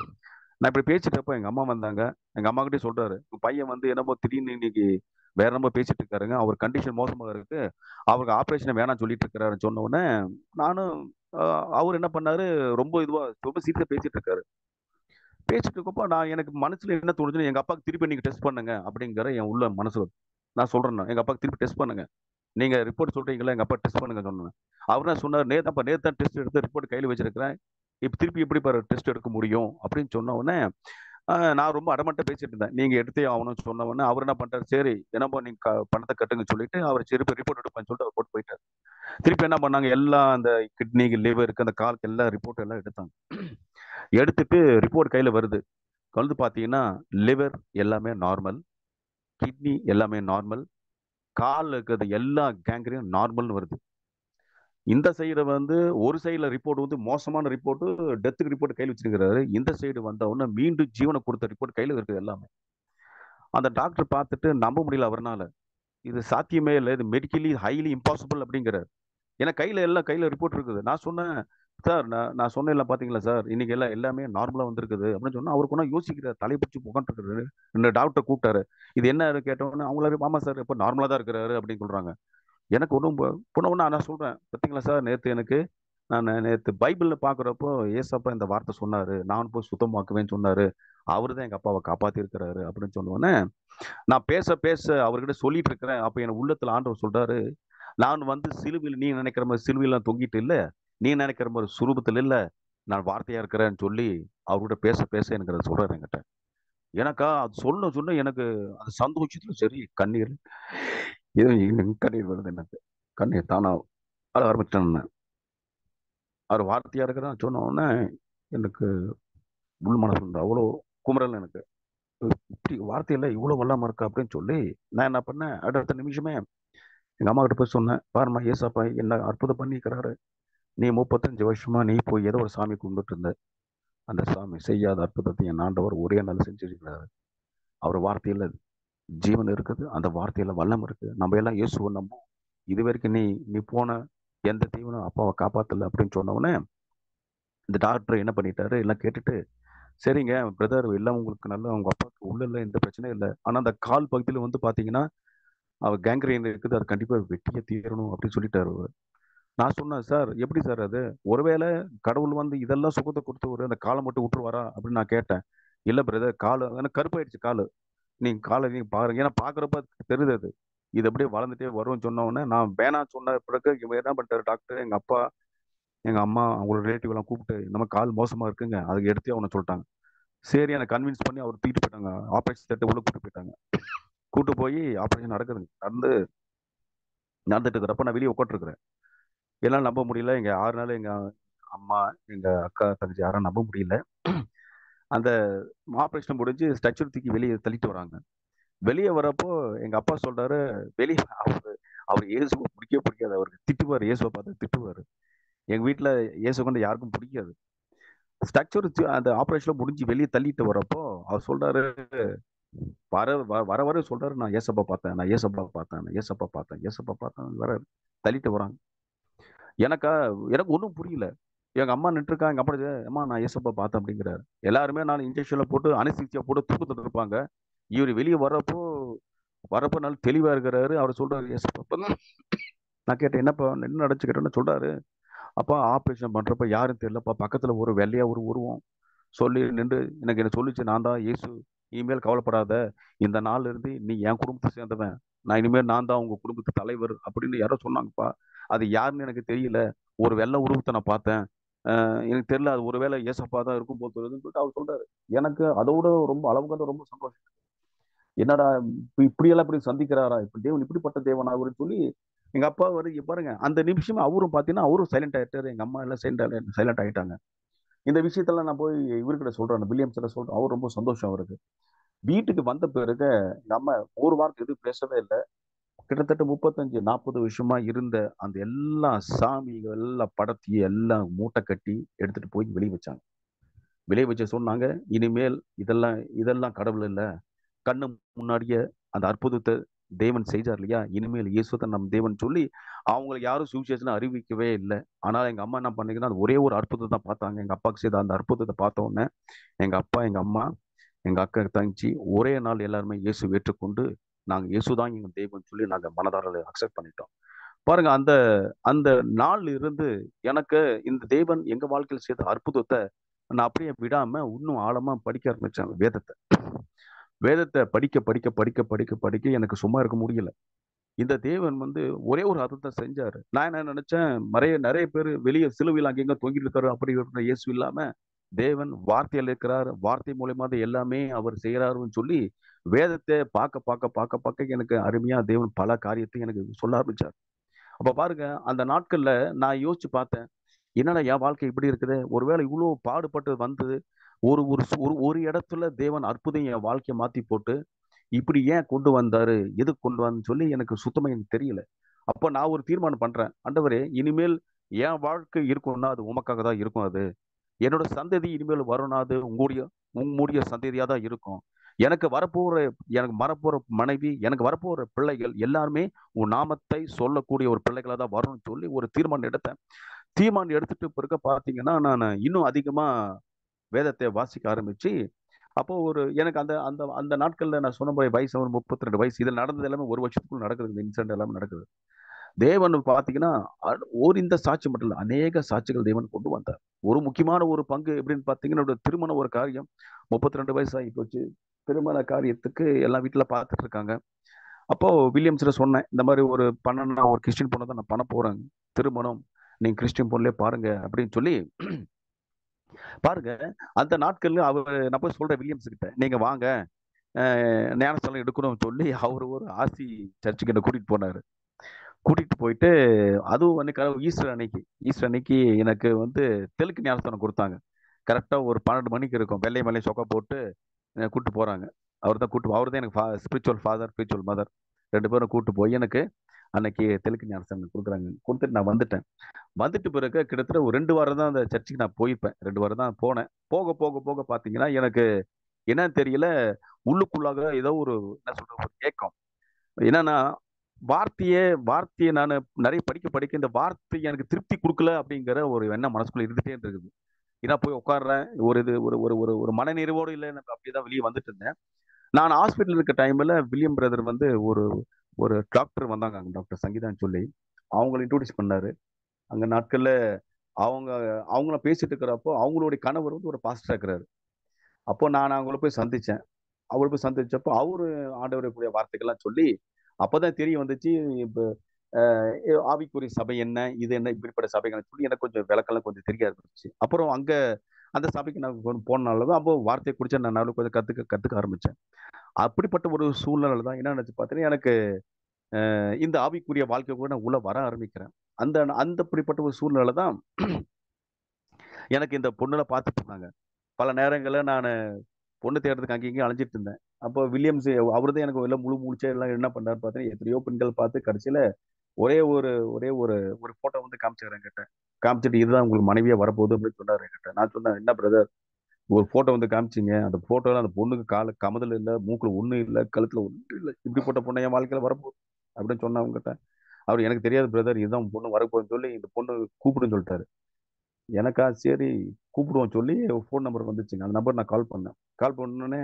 நான் இப்படி பேசிட்டப்போ எங்க அம்மா வந்தாங்க எங்க அம்மா கிட்டே சொல்றாரு உங்க பையன் வந்து என்னமோ திடீர்னு இன்னைக்கு வேற என்னமோ பேசிட்டு இருக்காருங்க அவர் கண்டிஷன் மோசமாக இருக்கு அவருக்கு ஆப்ரேஷன் வேணாம் சொல்லிட்டு இருக்கிறாருன்னு சொன்ன உடனே நானும் ஆஹ், அவர் என்ன பண்ணாரு ரொம்ப இதுவா ரொம்ப சீக்கிரம் பேசிட்டு இருக்காரு பேசிட்டு இருக்கப்போ நான் எனக்கு மனசுல என்ன தோணுச்சுன்னா எங்க அப்பாவுக்கு திருப்பி நீங்க டெஸ்ட் பண்ணுங்க அப்படிங்கிற என் உள்ள மனசு நான் சொல்றேன் நான், எங்க அப்பாவுக்கு திருப்பி டெஸ்ட் பண்ணுங்க நீங்க ரிப்போர்ட் சொல்றீங்களா எங்க அப்பா டெஸ்ட் பண்ணுங்க சொன்னேன் அவர் என்ன சொன்னார் நேத்து அப்ப நேத்து தான் டெஸ்ட் எடுத்து ரிப்போர்ட் கையில வச்சிருக்கிறேன் இப்ப திருப்பி எப்படி பாரு டெஸ்ட் எடுக்க முடியும் அப்படின்னு சொன்ன உடனே ஆஹ், நான் ரொம்ப அடமட்ட பேசிட்டு இருந்தேன் நீங்க எடுத்தே ஆகணும்னு சொன்ன உடனே அவர் என்ன பண்ணிட்டாரு சரி என்னப்பா நீங்க க- பணத்தை கட்டுங்க சொல்லிட்டு அவர் திருப்பி ரிப்போர்ட் எடுப்பேன்னு சொல்லிட்டு அவர் போட்டு போயிட்டாரு திருப்பி என்ன பண்ணாங்க எல்லாம் அந்த கிட்னி லிவருக்கு அந்த காலுக்கு எல்லா ரிப்போர்ட் எல்லாம் எடுத்தாங்க எடுத்துட்டு ரிப்போர்ட் கையில வருது வந்து பார்த்தீங்கன்னா லிவர் எல்லாமே நார்மல் கிட்னி எல்லாமே நார்மல் காலில் இருக்கிறது எல்லா கேங்க்ரியும் நார்மல்னு வருது இந்த சைடு வந்து ஒரு சைடில் ரிப்போர்ட் வந்து மோசமான ரிப்போர்ட்டு டெத்துக்கு ரிப்போர்ட் கையில் வச்சிருக்கிறாரு இந்த சைடு வந்த உடனே மீண்டும் ஜீவனை கொடுத்த ரிப்போர்ட் கையில் இருக்குது எல்லாமே அந்த டாக்டர் பார்த்துட்டு நம்ப முடியல அவர்னால இது சாத்தியமே இல்லை இது மெடிக்கலி ஹைலி இம்பாசிபிள் அப்படிங்கிறார் ஏன்னா கையில் எல்லாம் கையில் ரிப்போர்ட் இருக்குது நான் சொன்னேன் சார் நான் நான் சொன்னேன்ல பார்த்தீங்களா சார் இன்னைக்கு எல்லாம் எல்லாமே நார்மலாக வந்திருக்குது அப்படின்னு சொன்னால் அவருக்கு ஒன்றா யோசிக்கிறார் தலையை பிடிச்சி உட்காந்துருக்காரு இந்த டாக்டர் கூப்பிட்டாரு இது என்ன கேட்டோன்னே அவங்கள ஆமாம் சார் இப்போ நார்மலாக தான் இருக்கிறாரு அப்படின்னு சொல்கிறாங்க எனக்கு ஒன்றும் போன ஒன்று நான் சொல்கிறேன் பார்த்தீங்களா சார் நேற்று எனக்கு நான் நேற்று பைபிளில் பார்க்குறப்போ ஏசப்பா இந்த வார்த்தை சொன்னார் நான் போய் சுத்தமாக்குவேன்னு சொன்னார் அவர் தான் எங்கள் அப்பாவை காப்பாற்றிருக்கிறாரு அப்படின்னு சொன்னோடனே நான் பேச பேச அவர்கிட்ட சொல்லிட்டு இருக்கிறேன் அப்போ என் உள்ளத்தில் ஆண்டவர் சொல்கிறாரு நான் வந்து சிலுவையில் நீ நினைக்கிற மாதிரி சிலுவையில் தொங்கிட்டு இல்லை நீ நினைக்கிற மாதிரி சுரூபத்தில் இல்லை நான் வார்த்தையாக இருக்கிறேன்னு சொல்லி அவர்கிட்ட பேச பேச எனக்கு அதை சொல்கிறார் என்கிட்ட எனக்கா அது சொல்ல சொல்ல எனக்கு அது சந்தோஷத்துல சரி கண்ணீர் ஏதோ கண்ணீர் வருது எனக்கு கண்ணீர் தானா அழ ஆரம்பிச்சிட்டேன் அவர் வார்த்தையா இருக்கிறான் சொன்ன உடனே எனக்கு உள் மனசு அவ்வளோ குமரல் எனக்கு இப்படி வார்த்தையில இவ்வளோ வல்லாம இருக்கா அப்படின்னு சொல்லி நான் என்ன பண்ணேன் அடுத்த நிமிஷமே எங்க அம்மா கிட்ட போய் சொன்னேன் பாருமா ஏசாப்பா என்ன அற்புதம் பண்ணிக்கிறாரு நீ முப்பத்தஞ்சு வருஷமா நீ போய் ஏதோ ஒரு சாமி கும்பிட்டு இருந்த அந்த சாமி செய்யாத அற்புதத்தை என் ஆண்டவர் ஒரே நாள் செஞ்சிருக்கிறாரு அவர் வார்த்தையில ஜீவன் இருக்குது அந்த வார்த்தையில வல்லம் இருக்கு நம்ம எல்லாம் இயேசுவை நம்பும் இது வரைக்கும் நீ நீ போன எந்த தீவனும் அப்பாவை காப்பாத்தல அப்படின்னு சொன்ன உடனே இந்த டாக்டர் என்ன பண்ணிட்டாரு எல்லாம் கேட்டுட்டு சரிங்க பிரதர் எல்லாம் உங்களுக்கு நல்லா உங்க அப்பாவுக்கு உள்ள இல்லை எந்த பிரச்சனையும் இல்லை ஆனா அந்த கால் பகுதியில வந்து பாத்தீங்கன்னா அவர் கேங்க்ரைன் இருக்குது அது கண்டிப்பா வெட்டியே தீரணும் அப்படின்னு சொல்லிட்டாரு அவரு. நான் சொன்னேன் சார் எப்படி சார் அது ஒருவேளை கடவுள் வந்து இதெல்லாம் சுகத்தை கொடுத்தவர் அந்த காலை மட்டும் விட்டுருவாரா அப்படின்னு நான் கேட்டேன் இல்ல பிரதர் காலு எனக்கு கருப்பாயிடுச்சு காலு நீங்க காலை நீங்க பாருங்க ஏன்னா பாக்குறப்ப தெரியுது அது இது அப்படியே வளர்ந்துட்டே வரும்னு சொன்ன உடனே நான் வேணாம் சொன்ன பிறகு இவர் என்ன பண்ணிட்டாரு டாக்டர் எங்க அப்பா எங்க அம்மா அவங்களோட ரிலேட்டிவ் எல்லாம் கூப்பிட்டு நம்ம கால் மோசமா இருக்குங்க அதுக்கு எடுத்து அவனை சொல்லிட்டாங்க சரி எனக்கு கன்வின்ஸ் பண்ணி அவர் தூக்கிட்டு போயிட்டாங்க ஆபரேஷன் தேட்டர் உள்ள கூட்டு போயிட்டாங்க கூட்டு போய் ஆபரேஷன் நடக்குதுங்க நடந்து நடந்துட்டு இருக்கிறப்ப நான் வெளியே உட்காந்துருக்கிறேன் எல்லாம் நம்ப முடியல எங்க ஆறு நாள் எங்க அம்மா எங்க அக்கா தங்கச்சி யாரும் நம்ப முடியல அந்த ஆபரேஷன் முடிஞ்சு ஸ்ட்ரக்சர் தூக்கி வெளியே தள்ளிட்டு வராங்க வெளியே வரப்போ எங்க அப்பா சொல்றாரு வெளியே அவர் அவர் இயேசுவை பிடிக்கவே பிடிக்காது அவருக்கு திட்டுவார் இயேசுவை பார்த்து திட்டுவார் எங்க வீட்டுல இயேசு கொண்டு யாருக்கும் பிடிக்காது ஸ்ட்ரக்சர் அந்த ஆபரேஷன் முடிஞ்சு வெளியே தள்ளிட்டு வரப்போ அவர் சொல்றாரு வர வ- வர வர சொல்றாரு நான் ஏசப்பா பார்த்தேன் நான் ஏசப்பா பார்த்தேன் நான் ஏசப்பா பார்த்தேன் ஏசப்பா பார்த்தேன் வர தள்ளிட்டு வராங்க எனக்கா எனக்கு ஒன்றும் புரியல எங்க அம்மா நின்றுருக்காங்க எங்க அப்பா அம்மா நான் ஏசப்பா பார்த்தேன் அப்படிங்கிறாரு எல்லாருமே நான் இன்ஜெக்ஷன்ல போட்டு அனஸ்தீசியா போட்டு தூக்கத்துல இருப்பாங்க இவர் வெளியே வரப்போ வரப்போ நல்ல தெளிவா இருக்கிறாரு அவர் சொல்றாரு ஏசப்பா அப்பதான் நான் கேட்டேன் என்னப்பா என்ன நடச்சு கேட்டேன்னு சொல்றாரு அப்பா ஆப்ரேஷன் பண்றப்ப யாரும் தெரியலப்பா பக்கத்துல ஒரு வெள்ளையா ஒரு உருவம் சொல்லி நின்று எனக்கு என்ன சொல்லிச்சு நான் தான் இயேசு இனிமேல் கவலைப்படாத இந்த நாள்ல இருந்து நீ என் குடும்பத்தை சேர்ந்தவன் நான் இனிமேல் நான் தான் உங்க குடும்பத்து தலைவர் அப்படின்னு யாரோ சொன்னாங்கப்பா அது யாருன்னு எனக்கு தெரியல ஒரு வெள்ளை உருவத்தை நான் பார்த்தேன் அஹ் எனக்கு தெரியல அது ஒருவேளை ஏசப்பா தான் இருக்கும் போது தெரியுதுன்னு சொல்லிட்டு அவர் சொல்றாரு எனக்கு அதோட ரொம்ப அளவுக்கு ரொம்ப சந்தோஷம் என்னடா இப்ப இப்படியெல்லாம் இப்படி சந்திக்கிறாரா இப்படி தேவன் இப்படிப்பட்ட தேவன் அவருன்னு சொல்லி எங்க அப்பா வந்து இங்க பாருங்க அந்த நிமிஷம் அவரும் பாத்தீங்கன்னா அவரும் சைலண்ட் ஆயிட்டாரு எங்க அம்மா எல்லாம் சைலண்ட் சைலண்ட் ஆயிட்டாங்க இந்த விஷயத்துல நான் போய் இவர்கிட்ட சொல்றேன் வில்லியம்ஸ் சொல்றேன் அவர் ரொம்ப சந்தோஷம் அவருக்கு வீட்டுக்கு வந்த பிறகு எங்க அம்மா ஒரு வார்த்தை எதுவும் பேசவே இல்லை கிட்டத்தட்ட முப்பத்தஞ்சு நாற்பது வருஷமா இருந்த அந்த எல்லா சாமிகள் எல்லா படத்தையும் எல்லாம் மூட்டை கட்டி எடுத்துட்டு போய் வெளியே வச்சாங்க வெளியே வச்சு சொன்னாங்க இனிமேல் இதெல்லாம் இதெல்லாம் கடவுள் இல்ல கண்ணு முன்னாடியே அந்த அற்புதத்தை தேவன் செய்தார் இல்லையா இனிமேல் இயேசுதான் நம் தேவன் சொல்லி அவங்களை யாரும் சுவிசேஷம் அறிவிக்கவே இல்லை ஆனால் எங்க அம்மா என்ன பண்ணீங்கன்னா அது ஒரே ஒரு அற்புதத்தை தான் பார்த்தாங்க எங்க அப்பாவுக்கு செய்த அந்த அற்புதத்தை பார்த்த உடனே எங்க அப்பா எங்க அம்மா எங்க அக்கா தங்கச்சி ஒரே நாள் எல்லாருமே இயேசு ஏற்றுக்கொண்டு நாங்க இயேசுதான் எங்க தெய்வம் சொல்லி நாங்க மனதார அக்செப்ட் பண்ணிட்டோம் பாருங்க அந்த அந்த நாள் இருந்து எனக்கு இந்த தேவன் எங்க வாழ்க்கையில் செய்த அற்புதத்தை நான் அப்படியே விடாம இன்னும் ஆழமா படிக்க ஆரம்பிச்சேன் வேதத்தை வேதத்தை படிக்க படிக்க படிக்க படிக்க படிக்க எனக்கு சும்மா இருக்க முடியல இந்த தேவன் வந்து ஒரே ஒரு அர்த்தத்தை செஞ்சாரு நான் என்ன நினைச்சேன் நிறைய நிறைய பேர் வெளியே சிலுவையில் அங்கங்க தொங்கிட்டு இருக்காரு அப்படி இருக்கிற இயேசு இல்லாம தேவன் வார்த்தையில் இருக்கிறார் வார்த்தை மூலயமா தான் எல்லாமே அவர் செய்யறாருன்னு சொல்லி வேதத்தை பார்க்க பார்க்க பார்க்க பார்க்க எனக்கு அருமையா தேவன் பல காரியத்தை எனக்கு சொல்ல ஆரம்பிச்சார் அப்ப பாருங்க அந்த நாட்கள்ல நான் யோசிச்சு பார்த்தேன் என்னடா என் வாழ்க்கை இப்படி இருக்குது ஒருவேளை இவ்வளோ பாடுபட்டு வந்து ஒரு ஒரு சு- ஒரு ஒரு இடத்துல தேவன் அற்புதம் என் வாழ்க்கையை மாத்தி போட்டு இப்படி ஏன் கொண்டு வந்தாரு எதுக்கு கொண்டு வந்தான்னு சொல்லி எனக்கு சுத்தமா எனக்கு தெரியல அப்போ நான் ஒரு தீர்மானம் பண்றேன் ஆண்டவரே இனிமேல் என் வாழ்க்கை இருக்கும்னா அது உமக்காக தான் இருக்கும் அது என்னோட சந்ததி இனிமேல் வரும்னா அது உங்களுடைய உங்களுடைய சந்ததியா தான் இருக்கும் எனக்கு வரப்போற எனக்கு வரப்போற மனைவி எனக்கு வரப்போற பிள்ளைகள் எல்லாருமே உன் நாமத்தை சொல்லக்கூடிய ஒரு பிள்ளைகளா தான் வரும்னு சொல்லி ஒரு தீர்மானம் எடுத்தேன் தீர்மானம் எடுத்துட்டு பிறகு பார்த்தீங்கன்னா நான் இன்னும் அதிகமா வேதத்தை வாசிக்க ஆரம்பிச்சு அப்போ ஒரு எனக்கு அந்த அந்த அந்த நாட்கள்ல நான் சொன்ன மாதிரி வயசு ஒரு முப்பத்தி ரெண்டு வயசு இதில் நடந்தது எல்லாமே ஒரு வருஷத்துக்குள்ள நடக்குது இந்த இன்சிடென்ட் எல்லாமே நடக்குது தேவன் பார்த்தீங்கன்னா அ- ஒரு இந்த சாட்சி மட்டும் இல்லை அநேக சாட்சிகள் தேவன் கொண்டு வந்தார் ஒரு முக்கியமான ஒரு பங்கு எப்படின்னு பார்த்தீங்கன்னா என்னோட திருமண ஒரு காரியம் முப்பத்தி ரெண்டு வயசு ஆகி போச்சு திருமண காரியத்துக்கு எல்லாம் வீட்டில் பார்த்துட்டு இருக்காங்க அப்போ வில்லியம்ஸ்ல சொன்னேன் இந்த மாதிரி ஒரு பண்ண ஒரு கிறிஸ்டின் பொண்ணை தான் நான் பண்ண போறேன் திருமணம் நீங்க கிறிஸ்டின் பொண்ணுலே பாருங்க அப்படின்னு சொல்லி பாருங்க அந்த நாட்கள்ல அவர் நான் போய் சொல்றேன் வில்லியம்ஸ் கிட்ட நீங்க வாங்க அஹ், ஞானஸ்தானம் எடுக்கணும்னு சொல்லி அவர் ஒரு ஆசி சர்ச்சுக்கு என்ன கூட்டிட்டு போனாரு கூட்டிட்டு போயிட்டு அதுவும் அன்னைக்கு ஈஸ்டர் அன்னைக்கு ஈஸ்டர் அன்னைக்கு எனக்கு வந்து தெலுங்கு ஞானஸ்தானம் கொடுத்தாங்க கரெக்டா ஒரு பன்னெண்டு மணிக்கு இருக்கும் வெள்ளை மலை சொக்கா போட்டு என்னை கூட்டு போறாங்க அவர் தான் கூட்டு அவர் தான் எனக்கு ஸ்பிரிச்சுவல் ஃபாதர் ஸ்பிரிச்சுவல் மதர் ரெண்டு பேரும் கூட்டு போய் எனக்கு அன்னைக்கு தெலுங்கு ஞானஸ்தானம் கொடுக்குறாங்க கொடுத்துட்டு நான் வந்துட்டேன் வந்துட்டு பிறகு கிட்டத்தட்ட ஒரு ரெண்டு வாரம் தான் அந்த சர்ச்சுக்கு நான் போயிருப்பேன் ரெண்டு வாரம் தான் போனேன் போக போக போக பார்த்தீங்கன்னா எனக்கு என்னன்னு தெரியல உள்ளுக்குள்ளாக ஏதோ ஒரு என்ன சொல்ற ஒரு ஏக்கம் என்னன்னா வார்த்தையே வார்த்தையை நான் நிறைய படிக்க படிக்க இந்த வார்த்தை எனக்கு திருப்தி கொடுக்கல அப்படிங்கிற ஒரு எண்ணம் மனசுக்குள்ள இருந்துட்டே இருக்குது ஏன்னா போய் உட்காடுறேன் ஒரு இது ஒரு ஒரு ஒரு ஒரு மனநிறைவோடு இல்லை எனக்கு அப்படியே தான் வெளியே வந்துட்டு இருந்தேன் நான் ஹாஸ்பிட்டல் இருக்க டைம்ல வில்லியம் பிரதர் வந்து ஒரு ஒரு டாக்டர் வந்தாங்க அங்க டாக்டர் சங்கீதான்னு சொல்லி அவங்களை இன்ட்ரோடியூஸ் பண்ணாரு அங்க நாட்கள்ல அவங்க அவங்கள பேசிட்டு இருக்கிறப்போ அவங்களுடைய கணவர் வந்து ஒரு பாஸ்டர் இருக்கிறாரு அப்போ நான் அவங்கள போய் சந்திச்சேன் அவரை போய் சந்திச்சப்போ அவரு ஆண்டவருக்குரிய வார்த்தைகள்லாம் சொல்லி அப்பதான் தெரிய வந்துச்சு இப்போ அஹ், ஆவிக்குரிய சபை என்ன இது என்ன இப்படிப்பட்ட சபைகள் சொல்லி எனக்கு கொஞ்சம் விளக்கெல்லாம் கொஞ்சம் தெரிய ஆரம்பிச்சு அப்புறம் அங்க அந்த சபைக்கு நான் கொண்டு போனாலும் அப்போ வார்த்தையை குறிச்சு நான் நானும் கொஞ்சம் கத்துக்க கத்துக்க ஆரம்பிச்சேன் அப்படிப்பட்ட ஒரு சூழ்நிலை தான் என்ன நினைச்சு பார்த்தீங்கன்னா எனக்கு அஹ், இந்த ஆவிக்குரிய வாழ்க்கை கூட நான் உள்ள வர ஆரம்பிக்கிறேன் அந்த அந்த அப்படிப்பட்ட ஒரு சூழ்நிலை தான் எனக்கு இந்த பொண்ணுல பார்த்துட்டு இருந்தாங்க பல நேரங்களில் நான் பொண்ணு தேடுறதுக்கு அங்கேயும் இங்கேயும் அலைஞ்சிட்டு இருந்தேன் அப்போ வில்லியம்ஸ் அவர் தான் எனக்கு எல்லாம் முழு முழிச்சே எல்லாம் என்ன பண்ணாரு பார்த்தீங்கன்னா எத்தனையோ பெண்கள் பார்த்து கடைசியில ஒரே ஒரு ஒரே ஒரு ஒரு போட்டோ வந்து காமிச்சாரு என்கிட்ட காமிச்சிட்டு இதுதான் உங்களுக்கு மனைவியா வரப்போகுது அப்படின்னு சொன்னாரு என்கிட்ட நான் சொன்னேன் என்ன பிரதர் ஒரு போட்டோ வந்து காமிச்சிங்க அந்த போட்டோல அந்த பொண்ணுக்கு கால கமதல் இல்லை மூக்குல ஒண்ணும் இல்லை கழுத்துல ஒன்றும் இல்லை இப்படிப்பட்ட பொண்ணை என் வாழ்க்கையில வரப்போகுது அப்படின்னு சொன்ன அவங்ககிட்ட அவர் எனக்கு தெரியாது பிரதர் இதுதான் உன் பொண்ணு வரப்போகுதுன்னு சொல்லி இந்த பொண்ணு கூப்பிடுன்னு சொல்லிட்டாரு எனக்கா சரி கூப்பிடுவோம் சொல்லி ஃபோன் நம்பர் வந்துச்சுங்க அந்த நம்பர் நான் கால் பண்ணேன் கால் பண்ணோடனே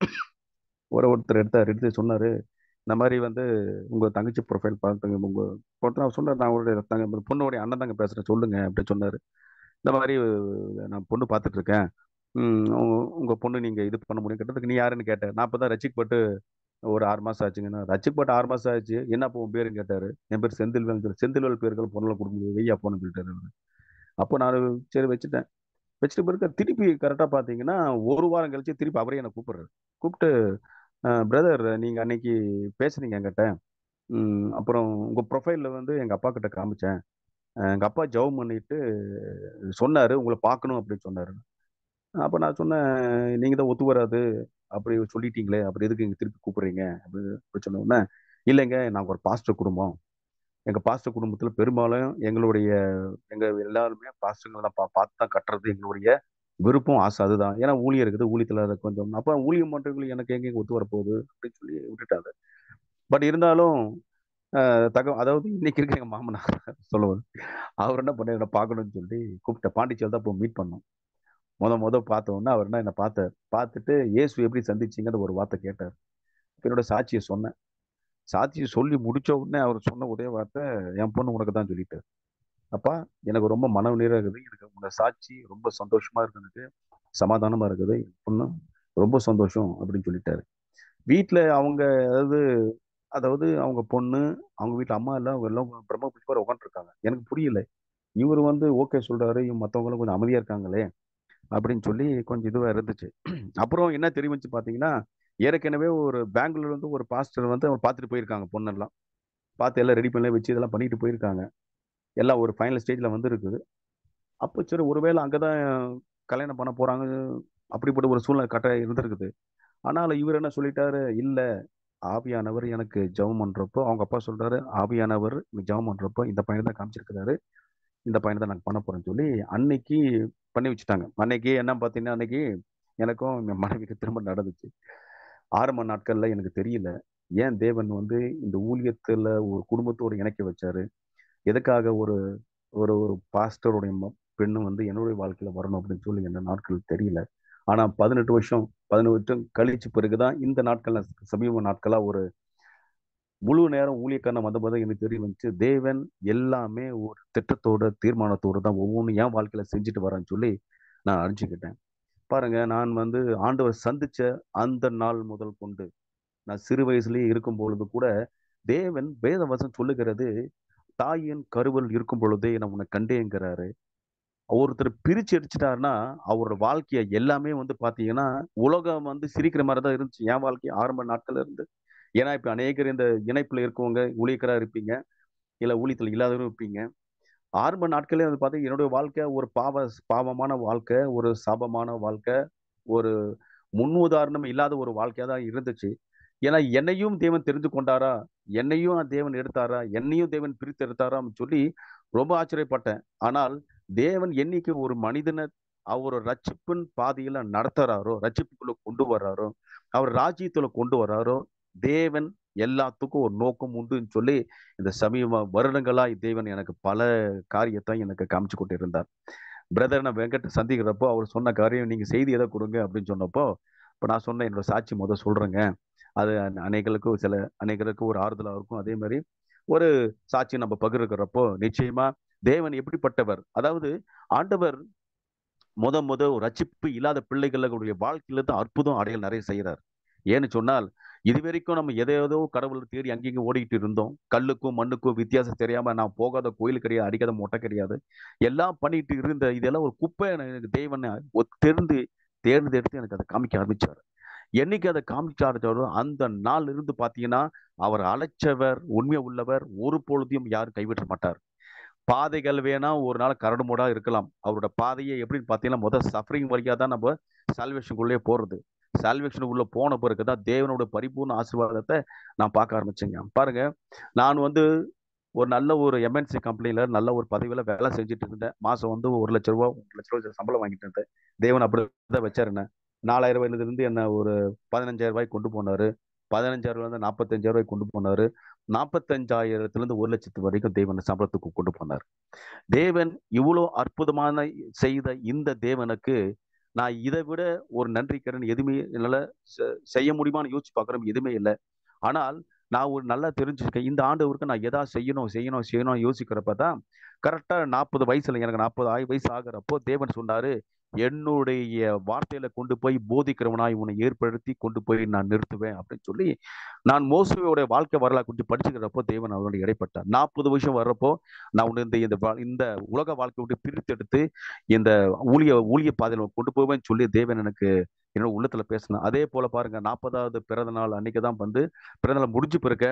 ஒரு ஒருத்தர் எடுத்தார் எடுத்து சொன்னாரு இந்த மாதிரி வந்து உங்க தங்கச்சி ப்ரொஃபைல் பார்த்துங்க உங்க ஒருத்தர் அவர் சொன்னார் நான் அவருடைய தங்க இந்த பொண்ணுடைய அண்ணன் தாங்க பேசுறேன் சொல்லுங்க அப்படி சொன்னாரு இந்த மாதிரி நான் பொண்ணு பார்த்துட்டு இருக்கேன் ம், உங்க உங்க பொண்ணு நீங்க இது பண்ண முடியும் கேட்டதுக்கு நீ யாருன்னு கேட்டேன் நான் இப்பதான் ரச்சிக்கப்பட்டு ஒரு ஆறு மாசம் ஆச்சுங்கண்ணா ரச்சிக்கப்பட்டு ஆறு மாசம் ஆச்சு என்ன அப்போ உன் பேருன்னு கேட்டாரு என் பேர் செந்தில்வேல் சொல்லி செந்தில்வேல் பேர்கள் பொண்ணுல கொடுக்க முடியும் வெய்யா போன்னு சொல்லிட்டாரு அவரு. அப்போ நான் சரி வச்சுட்டேன் வச்சுட்டு பிறகு திருப்பி கரெக்டாக பார்த்தீங்கன்னா ஒரு வாரம் கழிச்சு திருப்பி அவரே என்னை கூப்பிடுறாரு கூப்பிட்டு பிரதர் நீங்க அன்னைக்கு பேசுனீங்க என்கிட்ட ம், அப்புறம் உங்க ப்ரொஃபைல்ல வந்து எங்க அப்பா கிட்ட காமிச்சேன் அஹ் எங்க அப்பா ஜெபம் பண்ணிட்டு சொன்னாரு உங்களை பார்க்கணும் அப்படின்னு சொன்னாரு அப்ப நான் சொன்னேன் நீங்க தான் ஒத்து வராது அப்படி சொல்லிட்டீங்களே அப்புறம் எதுக்கு இங்க திருப்பி கூப்பிடுறீங்க அப்படி அப்படி சொன்ன உடனே இல்லைங்க நாங்க ஒரு பாஸ்டர் குடும்பம் எங்க பாஸ்டர் குடும்பத்துல பெரும்பாலும் எங்களுடைய எங்க எல்லாருமே பாஸ்டர்களை தான் பா பார்த்து தான் கட்டுறது எங்களுடைய விருப்பம் ஆசை அதுதான் ஏன்னா ஊழியர் இருக்குது ஊழியத்துல அதை கொஞ்சம் அப்ப ஊழியம் பண்றவங்களுக்கு எனக்கு எங்க ஒத்து வரப்போகுது அப்படின்னு சொல்லி விட்டுட்டாங்க பட் இருந்தாலும் அஹ், தக அதாவது இன்னைக்கு இருக்க எங்க மாமனார் சொல்லுவது அவர் என்ன பண்ண என்ன பார்க்கணும்னு சொல்லி கூப்பிட்ட பாண்டிச்சேரி தான் இப்போ மீட் பண்ணோம் முத முத பார்த்த உடனே அவர் என்ன என்னை பார்த்தார் பார்த்துட்டு இயேசு எப்படி சந்திச்சீங்கன்ற ஒரு வார்த்தை கேட்டார் என்னோட சாட்சியை சொன்னேன் சாட்சியை சொல்லி முடிச்ச உடனே அவர் சொன்ன ஒரே வார்த்தை என் பொண்ணு உனக்கு தான் சொல்லிட்டார் அப்பா எனக்கு ரொம்ப மன நிறைவா இருக்குது எனக்கு உங்க சாட்சி ரொம்ப சந்தோஷமா இருக்கு எனக்கு சமாதானமா இருக்குது என் பொண்ணு ரொம்ப சந்தோஷம் அப்படின்னு சொல்லிட்டாரு வீட்டுல அவங்க அதாவது அதாவது அவங்க பொண்ணு அவங்க வீட்டுல அம்மா எல்லாம் அவங்க எல்லாம் பிரம்ம பிடிச்சி உட்காந்துருக்காங்க எனக்கு புரியல இவர் வந்து ஓகே சொல்றாரு இவங்க மத்தவங்களும் கொஞ்சம் அமைதியா இருக்காங்களே அப்படின்னு சொல்லி கொஞ்சம் இதுவா இருந்துச்சு அப்புறம் என்ன தெரிவிச்சு பாத்தீங்கன்னா ஏற்கனவே ஒரு பெங்களூர்ல இருந்து ஒரு பாஸ்டர் வந்து அவர் பார்த்துட்டு போயிருக்காங்க பொண்ணெல்லாம் பார்த்து எல்லாம் ரெடி பண்ணி வச்சு இதெல்லாம் பண்ணிட்டு போயிருக்காங்க எல்லாம் ஒரு ஃபைனல் ஸ்டேஜ்ல வந்து இருக்குது அப்போ சரி ஒருவேளை அங்கதான் கல்யாணம் பண்ண போறாங்க அப்படிப்பட்ட ஒரு சூழ்நிலை கட்ட இருந்திருக்குது ஆனாலும் இவர் என்ன சொல்லிட்டாரு இல்ல ஆவியானவர் எனக்கு ஜெபம் பண்றப்போ அவங்க அப்பா சொல்றாரு ஆவியானவர் ஜெபம் பண்றப்போ இந்த பையனை தான் காமிச்சிருக்கிறாரு இந்த பையனை தான் நாங்கள் பண்ண போறோம்னு சொல்லி அன்னைக்கு பண்ணி வச்சுட்டாங்க அன்னைக்கு என்ன பார்த்தீங்கன்னா அன்னைக்கு எனக்கும் என் மனைவிக்கு திரும்ப நடந்துச்சு ஆரம்ப நாட்கள்ல எனக்கு தெரியல ஏன் தேவன் வந்து இந்த ஊழியத்துல ஒரு குடும்பத்தோடு இணைக்க வச்சாரு எதுக்காக ஒரு ஒரு ஒரு பாஸ்டருடைய ம- பெண்ணு வந்து என்னுடைய வாழ்க்கையில வரணும் அப்படின்னு சொல்லி என்ன நாட்கள் தெரியல ஆனா பதினெட்டு வருஷம் பதினெட்டு வருஷம் கழிச்சு பிறகுதான் இந்த நாட்கள்ல சமீப நாட்களா ஒரு முழு நேரம் ஊழியக்காரன் வந்தபோது எனக்கு தெரிய வந்துச்சு தேவன் எல்லாமே ஒரு திட்டத்தோட தீர்மானத்தோட தான் ஒவ்வொன்றும் என் வாழ்க்கையில செஞ்சுட்டு வரேன்னு சொல்லி நான் அறிஞ்சுக்கிட்டேன் பாருங்க நான் வந்து ஆண்டவர் சந்திச்ச அந்த நாள் முதல் கொண்டு நான் சிறு வயசுலயே இருக்கும் பொழுது கூட தேவன் வேதவசம் சொல்லுகிறது தாயின் கருவல் இருக்கும் பொழுதே நான் உன்னை கண்டேங்கிறாரு ஒருத்தர் பிரிச்சு அடிச்சிட்டாருன்னா அவரோட வாழ்க்கைய எல்லாமே வந்து பாத்தீங்கன்னா உலகம் வந்து சிரிக்கிற மாதிரி தான் இருந்துச்சு என் வாழ்க்கை ஆரம்ப நாட்கள்ல இருந்து ஏன்னா இப்ப அநேகர் இந்த இணைப்புல இருக்கவங்க ஊழியக்கரா இருப்பீங்க இல்ல ஊழியத்துல இல்லாதவரும் இருப்பீங்க ஆரம்ப நாட்களே வந்து பார்த்தா என்னுடைய வாழ்க்கை ஒரு பாவ பாவமான வாழ்க்கை ஒரு சாபமான வாழ்க்கை ஒரு முன் உதாரணம் இல்லாத ஒரு வாழ்க்கையா தான் இருந்துச்சு ஏன்னா என்னையும் தேவன் தெரிந்து கொண்டாரா என்னையும் தேவன் எடுத்தாரா என்னையும் தேவன் பிரித்து எடுத்தாரான்னு சொல்லி ரொம்ப ஆச்சரியப்பட்டேன் ஆனால் தேவன் என்னைக்கு ஒரு மனிதனை அவர் ரட்சிப்பின் பாதையில நடத்துறாரோ ரட்சிப்புக்குள்ள கொண்டு வர்றாரோ அவர் ராஜ்யத்துல கொண்டு வர்றாரோ தேவன் எல்லாத்துக்கும் ஒரு நோக்கம் உண்டுன்னு சொல்லி இந்த சமீப வருடங்களா தேவன் எனக்கு பல காரியத்தை எனக்கு காமிச்சு கொண்டு இருந்தார் பிரதர் நான் வெங்கட் சந்திக்கிறப்போ அவர் சொன்ன காரியம் நீங்க செய்தி எதை கொடுங்க அப்படின்னு சொன்னப்போ இப்போ நான் சொன்னேன் என்னோட சாட்சி முதல் சொல்றேங்க அது அநேகளுக்கு சில அநேகருக்கு ஒரு ஆறுதலா இருக்கும் அதே மாதிரி ஒரு சாட்சி நம்ம பகிர்கிறப்போ நிச்சயமா தேவன் எப்படிப்பட்டவர் அதாவது ஆண்டவர் முத முத ஒரு ரட்சிப்பு இல்லாத பிள்ளைகளுடைய வாழ்க்கையில தான் அற்புதம் அடையல் நிறைய செய்யறார் ஏன்னு சொன்னால் இது வரைக்கும் நம்ம எதையோ கடவுள் தேடி அங்கேயும் ஓடிட்டு இருந்தோம் கல்லுக்கும் மண்ணுக்கும் வித்தியாசம் தெரியாம நான் போகாத கோயில் கிடையாது அடிக்காத மொட்டை கிடையாது எல்லாம் பண்ணிட்டு இருந்த இதெல்லாம் ஒரு குப்பை எனக்கு தேவனை தெரிந்து தேர்ந்தெடுத்து எனக்கு அதை காமிக்க ஆரம்பிச்சார் என்னைக்கு அதை காமிக்க ஆரம்பிச்சாரோ அந்த நாள் இருந்து பாத்தீங்கன்னா அவர் அழைச்சவர் உண்மை உள்ளவர் ஒரு பொழுதையும் யாரும் கைவிட்ட மாட்டார் பாதைகள் வேணா ஒரு நாள் கரடுமுடா இருக்கலாம் அவரோட பாதையை எப்படின்னு பார்த்தீங்கன்னா முதல் சஃபரிங் வழியாக தான் நம்ம சால்வேஷனுக்குள்ளே போறது சால்வேஷன் உள்ள போன பிறகு தான் தேவனோட பரிபூர்ண ஆசீர்வாதத்தை நான் பார்க்க ஆரம்பிச்சேங்க பாருங்க நான் வந்து ஒரு நல்ல ஒரு எம்என்சி கம்பெனில நல்ல ஒரு பதவியில வேலை செஞ்சுட்டு இருந்தேன் மாசம் வந்து ஒரு லட்ச ரூபா ஒரு லட்ச ரூபாய் சம்பளம் வாங்கிட்டு இருந்தேன் தேவன் அப்படிதான் வச்சாரு என்ன நாலாயிரம் ரூபாயில இருந்து என்ன ஒரு பதினஞ்சாயிரம் ரூபாய் கொண்டு போனாரு பதினஞ்சாயிரம் ரூபாய் இருந்து நாற்பத்தஞ்சாயிரம் ரூபாய் கொண்டு போனாரு நாற்பத்தஞ்சாயிரத்துல இருந்து ஒரு லட்சத்து வரைக்கும் தேவன் சம்பளத்துக்கு கொண்டு போனார் தேவன் இவ்வளோ அற்புதமான செய்த இந்த தேவனுக்கு நான் இதை விட ஒரு நன்றி கடன் எதுவுமே என்னால செய்ய முடியுமான்னு யோசிச்சு பார்க்குறோம் எதுவுமே இல்லை ஆனால் நான் ஒரு நல்லா தெரிஞ்சுருக்கேன் இந்த ஆண்டவருக்கு நான் எதா செய்யணும் செய்யணும் செய்யணும் யோசிக்கிறப்ப தான் கரெக்டாக நாற்பது வயசுல எனக்கு நாற்பது ஆய் வயசு ஆகிறப்போ தேவன் சொன்னாரு என்னுடைய வார்த்தையில கொண்டு போய் போதிக்கிறவனாய் உன்னை ஏற்படுத்தி கொண்டு போய் நான் நிறுத்துவேன் அப்படின்னு சொல்லி நான் மோசுவோட வாழ்க்கை வரலாறு கொஞ்சம் படிச்சுக்கிறப்போ தேவன் அவரோட இடைப்பட்டார் நாற்பது வருஷம் வர்றப்போ நான் உன்னை இந்த இந்த இந்த உலக வாழ்க்கை விட்டு பிரித்தெடுத்து இந்த ஊழிய ஊழிய பாதையில் கொண்டு போவேன்னு சொல்லி தேவன் எனக்கு என்னோட உள்ளத்துல பேசினேன் அதே போல பாருங்க நாற்பதாவது பிறந்த நாள் அன்னைக்கு தான் வந்து பிறந்த நாள் முடிஞ்சு பிறக்க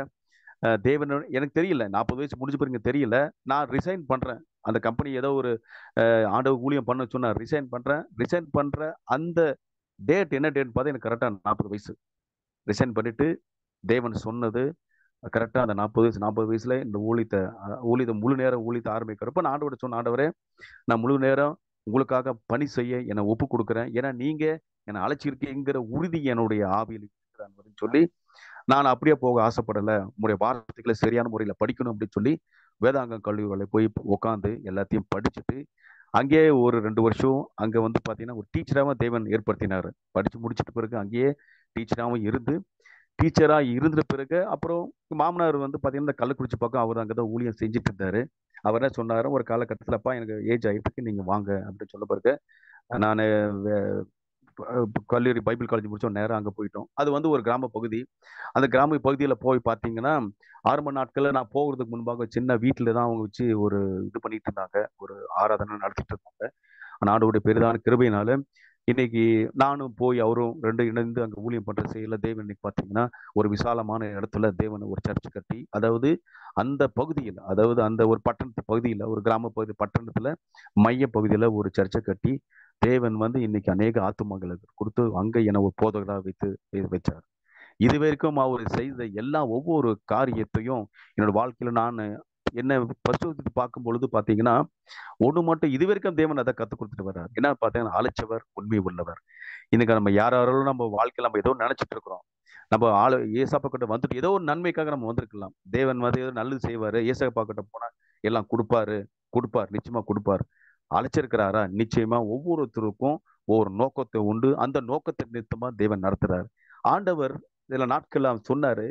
தேவன் எனக்கு தெரியல நாற்பது வயசு முடிஞ்ச பிறகு தெரியல நான் ரிசைன் பண்றேன் அந்த கம்பெனி ஏதோ ஒரு ஆண்டவர் ஊழியம் பண்ண சொன்னா ரிசைன் பண்றேன் ரிசைன் பண்ற அந்த டேட் என்ன டேட் பார்த்தா எனக்கு கரெக்டா நாற்பது வயசு ரிசைன் பண்ணிட்டு தேவன் சொன்னது கரெக்டாக அந்த நாற்பது வயசு நாற்பது வயசுல இந்த ஊழியத்தை ஊழியத்தை முழு நேரம் ஊழியத்தை ஆரம்பிக்கிறப்ப நான் ஆண்டோட சொன்ன ஆண்டவரே நான் முழு நேரம் உங்களுக்காக பணி செய்ய என்னை ஒப்பு கொடுக்குறேன் ஏன்னா நீங்க என்னை அழைச்சிருக்கீங்கிற உறுதி என்னுடைய ஆவியில் இருக்கிறான்னு சொல்லி நான் அப்படியே போக ஆசைப்படலை உங்களுடைய வார்த்தைகளை சரியான முறையில் படிக்கணும் அப்படின்னு சொல்லி வேதாங்கம் கல்லூரிகளை போய் உட்காந்து எல்லாத்தையும் படிச்சுட்டு அங்கேயே ஒரு ரெண்டு வருஷம் அங்கே வந்து பார்த்தீங்கன்னா ஒரு டீச்சராகவும் தேவன் ஏற்படுத்தினார் படித்து முடிச்சிட்ட பிறகு அங்கேயே டீச்சராகவும் இருந்து டீச்சராக இருந்த பிறகு அப்புறம் மாமனார் வந்து பார்த்தீங்கன்னா கள்ளக்குறிச்சி பக்கம் அவர் அங்கே தான் ஊழியம் செஞ்சுட்டு இருந்தார் அவர் என்ன சொன்னார் ஒரு காலகட்டத்தில்ப்பா எனக்கு ஏஜ் ஆகிட்டுக்கு நீங்கள் வாங்க அப்படின்னு சொல்ல பிறகு நான் கல்லூரி பைபிள் காலேஜ் முடிச்சோம் நேரம் அங்கே போயிட்டோம் அது வந்து ஒரு கிராம பகுதி அந்த கிராம பகுதியில் போய் பார்த்தீங்கன்னா ஆரம்ப நாட்களில் நான் போகிறதுக்கு முன்பாக சின்ன வீட்டில் தான் அவங்க வச்சு ஒரு இது பண்ணிட்டு இருந்தாங்க ஒரு ஆராதனை நடத்திட்டு இருந்தாங்க நாடோடைய பெரிதான கிருபையினால இன்னைக்கு நானும் போய் அவரும் ரெண்டு இணைந்து அங்க ஊழியம் பண்ற செய்யல தேவன் இன்னைக்கு பாத்தீங்கன்னா ஒரு விசாலமான இடத்துல தேவன் ஒரு சர்ச் கட்டி அதாவது அந்த பகுதியில் அதாவது அந்த ஒரு பட்டணத்து பகுதியில் ஒரு கிராம பகுதி பட்டணத்துல மைய பகுதியில ஒரு சர்ச்சை கட்டி தேவன் வந்து இன்னைக்கு அநேக ஆத்துமங்களுக்கு கொடுத்து அங்க என ஒரு போதகராக வைத்து வச்சார் இது வரைக்கும் அவர் செய்த எல்லா ஒவ்வொரு காரியத்தையும் என்னோட வாழ்க்கையில நான் என்ன பரிசோதித்து பார்க்கும் பொழுது பாத்தீங்கன்னா ஒண்ணு மட்டும் இது வரைக்கும் தேவன் அதை கத்துக் கொடுத்துட்டு வர்றார் என்ன பார்த்தீங்கன்னா அழைச்சவர் உண்மை உள்ளவர் இன்னைக்கு நம்ம யார் யாராலும் நம்ம வாழ்க்கையில நம்ம ஏதோ நினைச்சிட்டு இருக்கிறோம் நம்ம ஆளு ஏசப்பா கிட்ட வந்துட்டு ஏதோ ஒரு நன்மைக்காக நம்ம வந்திருக்கலாம் தேவன் வந்து ஏதோ நல்லது செய்வாரு ஏசப்பா கிட்ட போனா எல்லாம் கொடுப்பாரு கொடுப்பார் நிச்சயமா கொடுப்பார் அழைச்சிருக்கிறாரா நிச்சயமா ஒவ்வொருத்தருக்கும் ஒவ்வொரு நோக்கத்தை உண்டு அந்த நோக்கத்தை நிறுத்தமா தேவன் நடத்துறாரு ஆண்டவர் சில நாட்கள் அவர் சொன்னாரு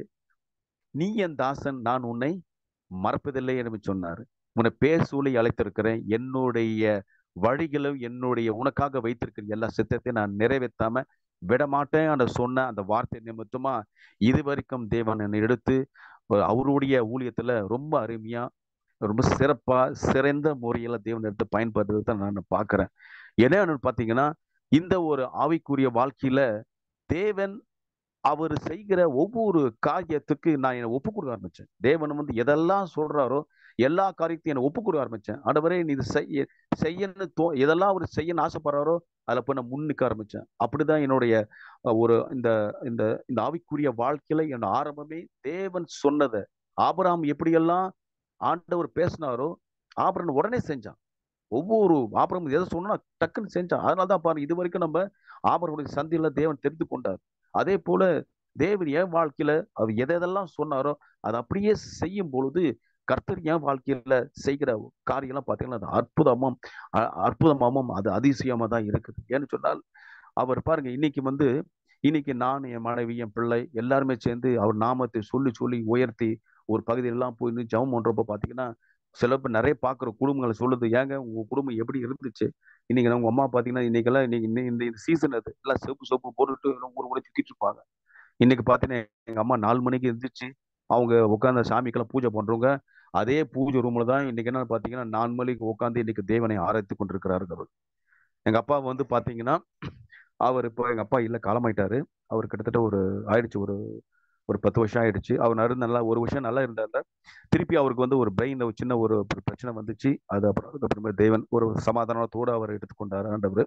நீ என் தாசன் நான் உன்னை மறப்பதில்லை என்று சொன்னாரு உன்னை பேர் சூழி அழைத்திருக்கிறேன் என்னுடைய வழிகளும் என்னுடைய உனக்காக வைத்திருக்கிற எல்லா சித்தத்தையும் நான் நிறைவேற்றாம விடமாட்டேன் அந்த சொன்ன அந்த வார்த்தை நிமித்தமா இது வரைக்கும் தேவன் என்னை எடுத்து அவருடைய ஊழியத்துல ரொம்ப அருமையா ரொம்ப சிறப்பா சிறந்த முறையில தேவன் எடுத்து பயன்படுறது தான் நான் பாக்குறேன் என்னன்னு பாத்தீங்கன்னா இந்த ஒரு ஆவிக்குரிய வாழ்க்கையில தேவன் அவர் செய்கிற ஒவ்வொரு காரியத்துக்கு நான் என்னை ஒப்பு கொடுக்க ஆரம்பிச்சேன் தேவன் வந்து எதெல்லாம் சொல்றாரோ எல்லா காரியத்தையும் என்னை ஒப்பு கொடுக்க ஆரம்பிச்சேன் ஆண்டவரே நீ இது செய்ய செய்யன்னு தோ எதெல்லாம் அவர் செய்யணும்னு ஆசைப்படுறாரோ அதில் போய் நான் முன்னுக்க ஆரம்பிச்சேன் அப்படிதான் என்னுடைய ஒரு இந்த இந்த இந்த ஆவிக்குரிய வாழ்க்கையில என் ஆரம்பமே தேவன் சொன்னதை ஆபராம் எப்படியெல்லாம் ஆண்டவர் பேசினாரோ ஆபரன் உடனே செஞ்சான் ஒவ்வொரு ஆபரம் எதை சொன்னா டக்குன்னு செஞ்சான் அதனாலதான் பாருங்க இது வரைக்கும் நம்ம ஆபரனுடைய சந்தியில தேவன் தெரிந்து கொண்டார் அதே போல தேவன் என் வாழ்க்கையில அவர் எதை எதெல்லாம் சொன்னாரோ அதை அப்படியே செய்யும் பொழுது கர்த்தர் என் வாழ்க்கையில செய்கிற காரியம்லாம் பார்த்தீங்கன்னா அது அற்புதமும் அற்புதமாவும் அது அதிசயமா தான் இருக்குது ஏன்னு சொன்னால் அவர் பாருங்க இன்னைக்கு வந்து இன்னைக்கு நான் என் மனைவி என் பிள்ளை எல்லாருமே சேர்ந்து அவர் நாமத்தை சொல்லி சொல்லி உயர்த்தி ஒரு பகுதியெல்லாம் போய் நின்று ஜெபம் பண்றப்ப பாத்தீங்கன்னா சில பேர் நிறைய பாக்குற குடும்பங்களை சொல்லுது ஏங்க உங்க குடும்பம் எப்படி இருந்துச்சு இன்னைக்கு உங்க அம்மா பாத்தீங்கன்னா இன்னைக்கெல்லாம் இன்னைக்கு இந்த இந்த சீசன் அது எல்லாம் செப்பு செப்பு போட்டுட்டு ஊர் கூட சுத்திட்டு இருப்பாங்க இன்னைக்கு பாத்தீங்கன்னா எங்க அம்மா நாலு மணிக்கு இருந்துச்சு அவங்க உட்காந்து சாமிக்கெல்லாம் பூஜை பண்றவங்க அதே பூஜை ரூம்ல தான் இன்னைக்கு என்ன பாத்தீங்கன்னா நாலு மணிக்கு உட்காந்து இன்னைக்கு தேவனை ஆராய்த்து கொண்டிருக்கிறார்கள் அவர் எங்க அப்பா வந்து பாத்தீங்கன்னா அவர் இப்போ எங்க அப்பா இல்ல காலமாயிட்டாரு அவர் கிட்டத்தட்ட ஒரு ஆயிடுச்சு ஒரு ஒரு பத்து வருஷம் ஆயிடுச்சு அவர் நடு நல்லா ஒரு வருஷம் நல்லா இருந்தார் திருப்பி அவருக்கு வந்து ஒரு பிரெயின்ல ஒரு சின்ன ஒரு பிரச்சனை வந்துச்சு அது அப்புறம் அதுக்கப்புறமே தேவன் ஒரு சமாதானத்தோடு அவர் எடுத்துக்கொண்டார் ஆண்டவர்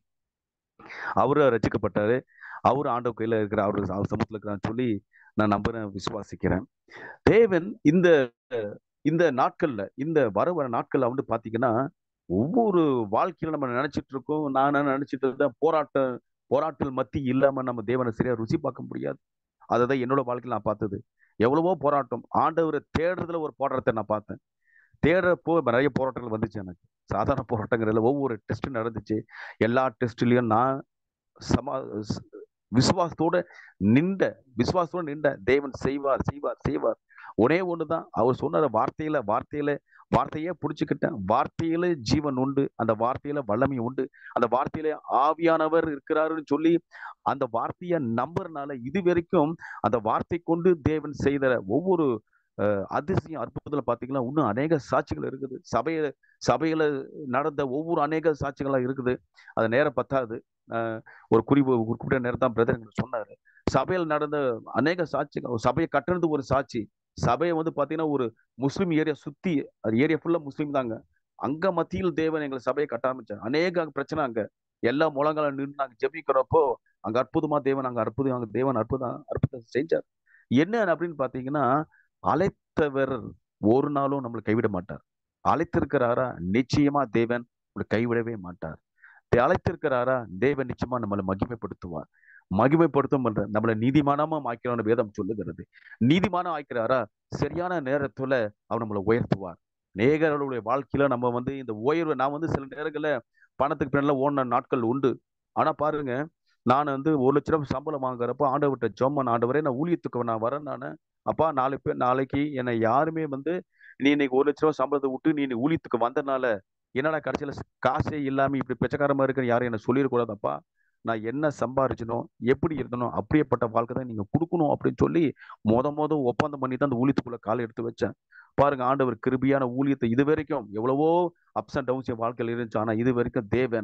அவரு ரசிக்கப்பட்டாரு அவரு ஆண்டவர் கையில இருக்கிற அவரு சமூகத்துல இருக்கிறான்னு சொல்லி நான் நம்புறேன் விசுவாசிக்கிறேன் தேவன் இந்த இந்த நாட்கள்ல இந்த வர வர நாட்கள்ல வந்து பாத்தீங்கன்னா ஒவ்வொரு வாழ்க்கையில நம்ம நினைச்சிட்டு இருக்கோம் நான் நினைச்சிட்டு இருந்தேன் போராட்டம் போராட்டல் மத்தி இல்லாம நம்ம தேவனை சரியா ருசி பார்க்க முடியாது அதை என்னோட வாழ்க்கையில் நான் பார்த்தது எவ்வளவோ போராட்டம் ஆண்டவரை தேடுறதுல ஒரு போராட்டத்தை நான் பார்த்தேன் தேடுறப்போ நிறைய போராட்டங்கள் வந்துச்சு எனக்கு சாதாரண போராட்டங்கிறதுல ஒவ்வொரு டெஸ்ட் நடந்துச்சு எல்லா டெஸ்ட்லயும் நான் சமா விசுவாசத்தோட நின்ற விசுவாசத்தோட நின்ற தேவன் செய்வார் செய்வார் செய்வார் ஒரே ஒண்ணுதான் அவர் சொன்ன வார்த்தையில வார்த்தையில வார்த்தையே புடிச்சுக்கிட்டேன் வார்த்தையில ஜீவன் உண்டு அந்த வார்த்தையில வல்லமை உண்டு அந்த வார்த்தையில ஆவியானவர் இருக்கிறாருன்னு சொல்லி அந்த வார்த்தையை நம்புறதுனால இது வரைக்கும் அந்த வார்த்தை கொண்டு தேவன் செய்த ஒவ்வொரு அதிசயம் அற்புதத்துல பாத்தீங்கன்னா இன்னும் அநேக சாட்சிகள் இருக்குது சபையில சபையில நடந்த ஒவ்வொரு அநேக சாட்சிகளா இருக்குது அது நேரம் பத்தாது ஒரு குறிப்பு குறிப்பிட்ட நேரம் தான் பிரதர் சொன்னாரு சபையில் நடந்த அநேக சாட்சிகள் சபையை கட்டுறது ஒரு சாட்சி சபையை வந்து பாத்தீங்கன்னா ஒரு முஸ்லீம் ஏரியா சுத்தி அது ஏரியா ஃபுல்லா முஸ்லீம் தாங்க அங்க மத்தியில் தேவன் எங்களை சபையை கட்ட ஆரம்பிச்சார் அநேக பிரச்சனை அங்க எல்லா முழங்களும் நின்று நாங்க ஜெபிக்கிறப்போ அங்க அற்புதமா தேவன் அங்க அற்புதம் அங்க தேவன் அற்புதம் அற்புதம் செஞ்சார் என்ன அப்படின்னு பாத்தீங்கன்னா அழைத்தவர் ஒரு நாளும் நம்மளை கைவிட மாட்டார் அழைத்திருக்கிறாரா நிச்சயமா தேவன் உங்களை கைவிடவே மாட்டார் அழைத்திருக்கிறாரா தேவன் நிச்சயமா நம்மளை மகிமைப்படுத்துவார் மகிமைப்படுத்தும் பண்ற நம்மளை நீதிமானமா ஆக்கிறான்னு வேதம் சொல்லுகிறது நீதிமானம் ஆக்கிறாரா சரியான நேரத்துல அவர் நம்மளை உயர்த்துவார் நேகர்களுடைய வாழ்க்கையில நம்ம வந்து இந்த உயர்வு நான் வந்து சில நேரங்கள்ல பணத்துக்கு பின்னால ஓடின நாட்கள் உண்டு ஆனா பாருங்க நான் வந்து ஒரு லட்ச ரூபாய் சம்பளம் வாங்குறப்போ ஆண்டவர்கிட்ட ஜொம்மன் ஆண்டவரே நான் ஊழியத்துக்கு நான் வரேன் நான் அப்பா நாலு பேர் நாளைக்கு என்னை யாருமே வந்து நீ இன்னைக்கு ஒரு லட்ச ரூபாய் சம்பளத்தை விட்டு நீ ஊழியத்துக்கு வந்தனால என்னடா கடைசியில காசே இல்லாம இப்படி பிச்சைக்காரமா இருக்கிற யாரும் என்ன சொல்லிடக்கூடாதப்பா நான் என்ன சம்பாரிச்சனும் எப்படி இருந்தனும் அப்படியேப்பட்ட வாழ்க்கை தான் நீங்க கொடுக்கணும் அப்படின்னு சொல்லி மொத மொத ஒப்பந்தம் பண்ணி தான் அந்த ஊழியத்துக்குள்ள காலை எடுத்து வச்சேன் பாருங்க ஆண்டவர் கிருபியான ஊழியத்தை இது வரைக்கும் எவ்வளவோ அப்ஸ் அண்ட் டவுன்ஸ் என் வாழ்க்கையில் இருந்துச்சு ஆனா இது வரைக்கும் தேவன்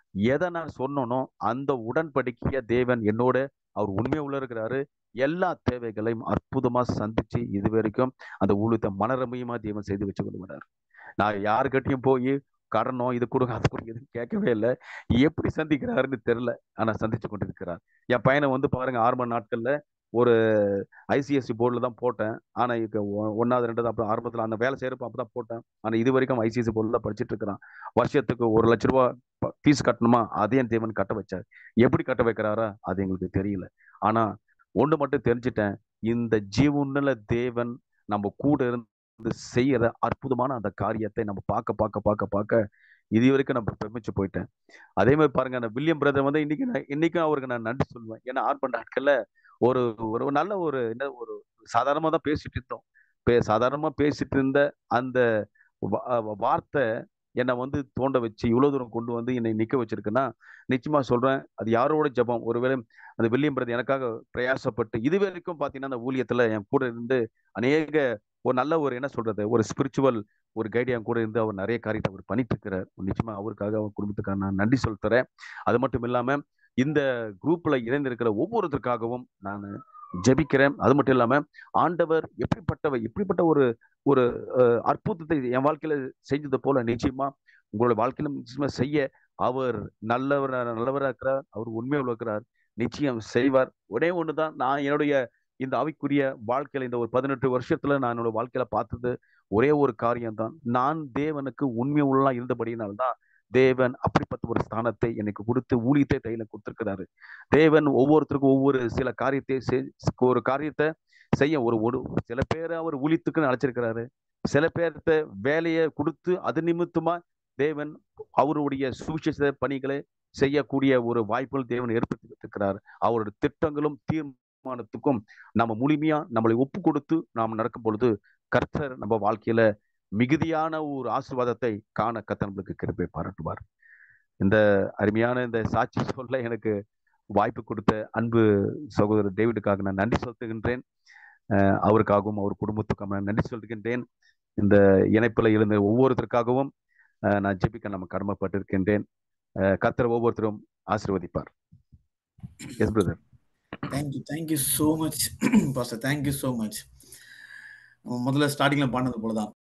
எதை நான் சொன்னனோ அந்த உடன்படிக்கைய தேவன் என்னோட அவர் உண்மை உள்ள இருக்கிறாரு எல்லா தேவைகளையும் அற்புதமா சந்திச்சு இது வரைக்கும் அந்த ஊழியத்தை மனரமையுமா தேவன் செய்து வச்சு கொண்டு வர்றாரு நான் யாருக்கிட்டையும் போய் கடனோ இது கொடுங்க அது கொடுங்க எதுவும் கேட்கவே இல்லை எப்படி சந்திக்கிறாருன்னு தெரியல ஆனா சந்திச்சு கொண்டிருக்கிறார் என் பையனை வந்து பாருங்க ஆரம்ப நாட்கள்ல ஒரு ஐசிஎஸ்சி போர்டில் தான் போட்டேன் ஆனா இப்போ ஒன்னாவது ரெண்டாவது அப்போ ஆரம்பத்தில் அந்த வேலை செய்யறப்ப அப்பதான் போட்டேன் ஆனா இது வரைக்கும் ஐசிஎஸ்சி போர்டில் தான் படிச்சுட்டு இருக்கிறான் வருஷத்துக்கு ஒரு லட்ச ரூபா ஃபீஸ் கட்டணுமா அதையும் தேவன் கட்ட வச்சார் எப்படி கட்ட வைக்கிறாரா அது எங்களுக்கு தெரியல ஆனா ஒண்ணு மட்டும் தெரிஞ்சுட்டேன் இந்த ஜீவனுள்ள தேவன் நம்ம கூட இருந்து செய்யற அற்புதமான அந்த காரியத்தை நம்ம பார்க்க பார்க்க பார்க்க பார்க்க இது வரைக்கும் நம்ம பிரமிச்சு போயிட்டேன் அதே மாதிரி பாருங்க அந்த வில்லியம் பிரதர் வந்து இன்னைக்கு நான் இன்னைக்கும் அவருக்கு நான் நன்றி சொல்லுவேன் ஏன்னா ஆர்பன் நாட்கள்ல ஒரு ஒரு நல்ல ஒரு என்ன ஒரு சாதாரணமா தான் பேசிட்டு இருந்தோம் பே சாதாரணமா பேசிட்டு இருந்த அந்த வார்த்தை என்னை வந்து தோண்ட வச்சு இவ்வளவு தூரம் கொண்டு வந்து என்னை நிக்க வச்சிருக்குன்னா நிச்சயமா சொல்றேன் அது யாரோட ஜபம் ஒருவேளை அந்த வில்லியம் பிரதர் எனக்காக பிரயாசப்பட்டு இது வரைக்கும் பாத்தீங்கன்னா அந்த ஊழியத்துல என் கூட இருந்து அநேக ஒரு நல்ல ஒரு என்ன சொல்றது ஒரு ஸ்பிரிச்சுவல் ஒரு கைடு என் கூட இருந்து அவர் நிறைய காரியத்தை அவர் பண்ணிட்டு இருக்கிறார் நிச்சயமா அவருக்காக அவர் குடும்பத்துக்காக நான் நன்றி சொல்லித்தரேன் அது மட்டும் இல்லாம இந்த குரூப்ல இணைந்திருக்கிற ஒவ்வொருத்தருக்காகவும் நான் ஜெபிக்கிறேன் அது மட்டும் இல்லாம ஆண்டவர் எப்படிப்பட்டவர் எப்படிப்பட்ட ஒரு ஒரு அற்புதத்தை என் வாழ்க்கையில செஞ்சது போல நிச்சயமா உங்களோட வாழ்க்கையில நிச்சயமா செய்ய அவர் நல்லவர் நல்லவராக இருக்கிறார் அவர் உண்மையாக இருக்கிறார் நிச்சயம் செய்வார் ஒரே ஒண்ணுதான் நான் என்னுடைய இந்த ஆவிக்குரிய வாழ்க்கையில இந்த ஒரு பதினெட்டு வருஷத்துல நான் என்னோட வாழ்க்கையில பார்த்தது ஒரே ஒரு காரியம் தான் நான் தேவனுக்கு உண்மை உள்ள இருந்தபடியினால்தான் தேவன் அப்படிப்பட்ட ஒரு ஸ்தானத்தை எனக்கு கொடுத்து ஊழியத்தை கையில கொடுத்திருக்கிறாரு தேவன் ஒவ்வொருத்தருக்கும் ஒவ்வொரு சில காரியத்தை ஒரு காரியத்தை செய்ய ஒரு ஒரு சில பேரை அவர் ஊழியத்துக்குன்னு அழைச்சிருக்கிறாரு சில பேர்த்த வேலையை கொடுத்து அது நிமித்தமா தேவன் அவருடைய சுவிசேஷ பணிகளை செய்யக்கூடிய ஒரு வாய்ப்புகள் தேவன் ஏற்படுத்தி வைத்திருக்கிறார் அவருடைய திட்டங்களும் தீர்மானத்துக்கும் நம்ம முழுமையா நம்மளை ஒப்பு கொடுத்து நாம் நடக்கும் பொழுது கர்த்தர் நம்ம வாழ்க்கையில மிகுதியான ஒரு ஆசிர்வாதத்தை காண கத்த நம்மளுக்கு கிருப்பை பாராட்டுவார் இந்த அருமையான இந்த சாட்சி சொல்ல எனக்கு வாய்ப்பு கொடுத்த அன்பு சகோதரர் டேவிடுக்காக நான் நன்றி செலுத்துகின்றேன் அவருக்காகவும் அவர் குடும்பத்துக்காக நான் நன்றி சொல்கின்றேன் இந்த இணைப்புல இருந்த ஒவ்வொருத்தருக்காகவும் நான் ஜெபிக்க நம்ம கடமைப்பட்டிருக்கின்றேன் கத்தர் ஒவ்வொருத்தரும் ஆசிர்வதிப்பார் yes brother thank you thank you so much pastor thank you so much முதல்ல ஸ்டார்டிங்ல பாடினது போலதான்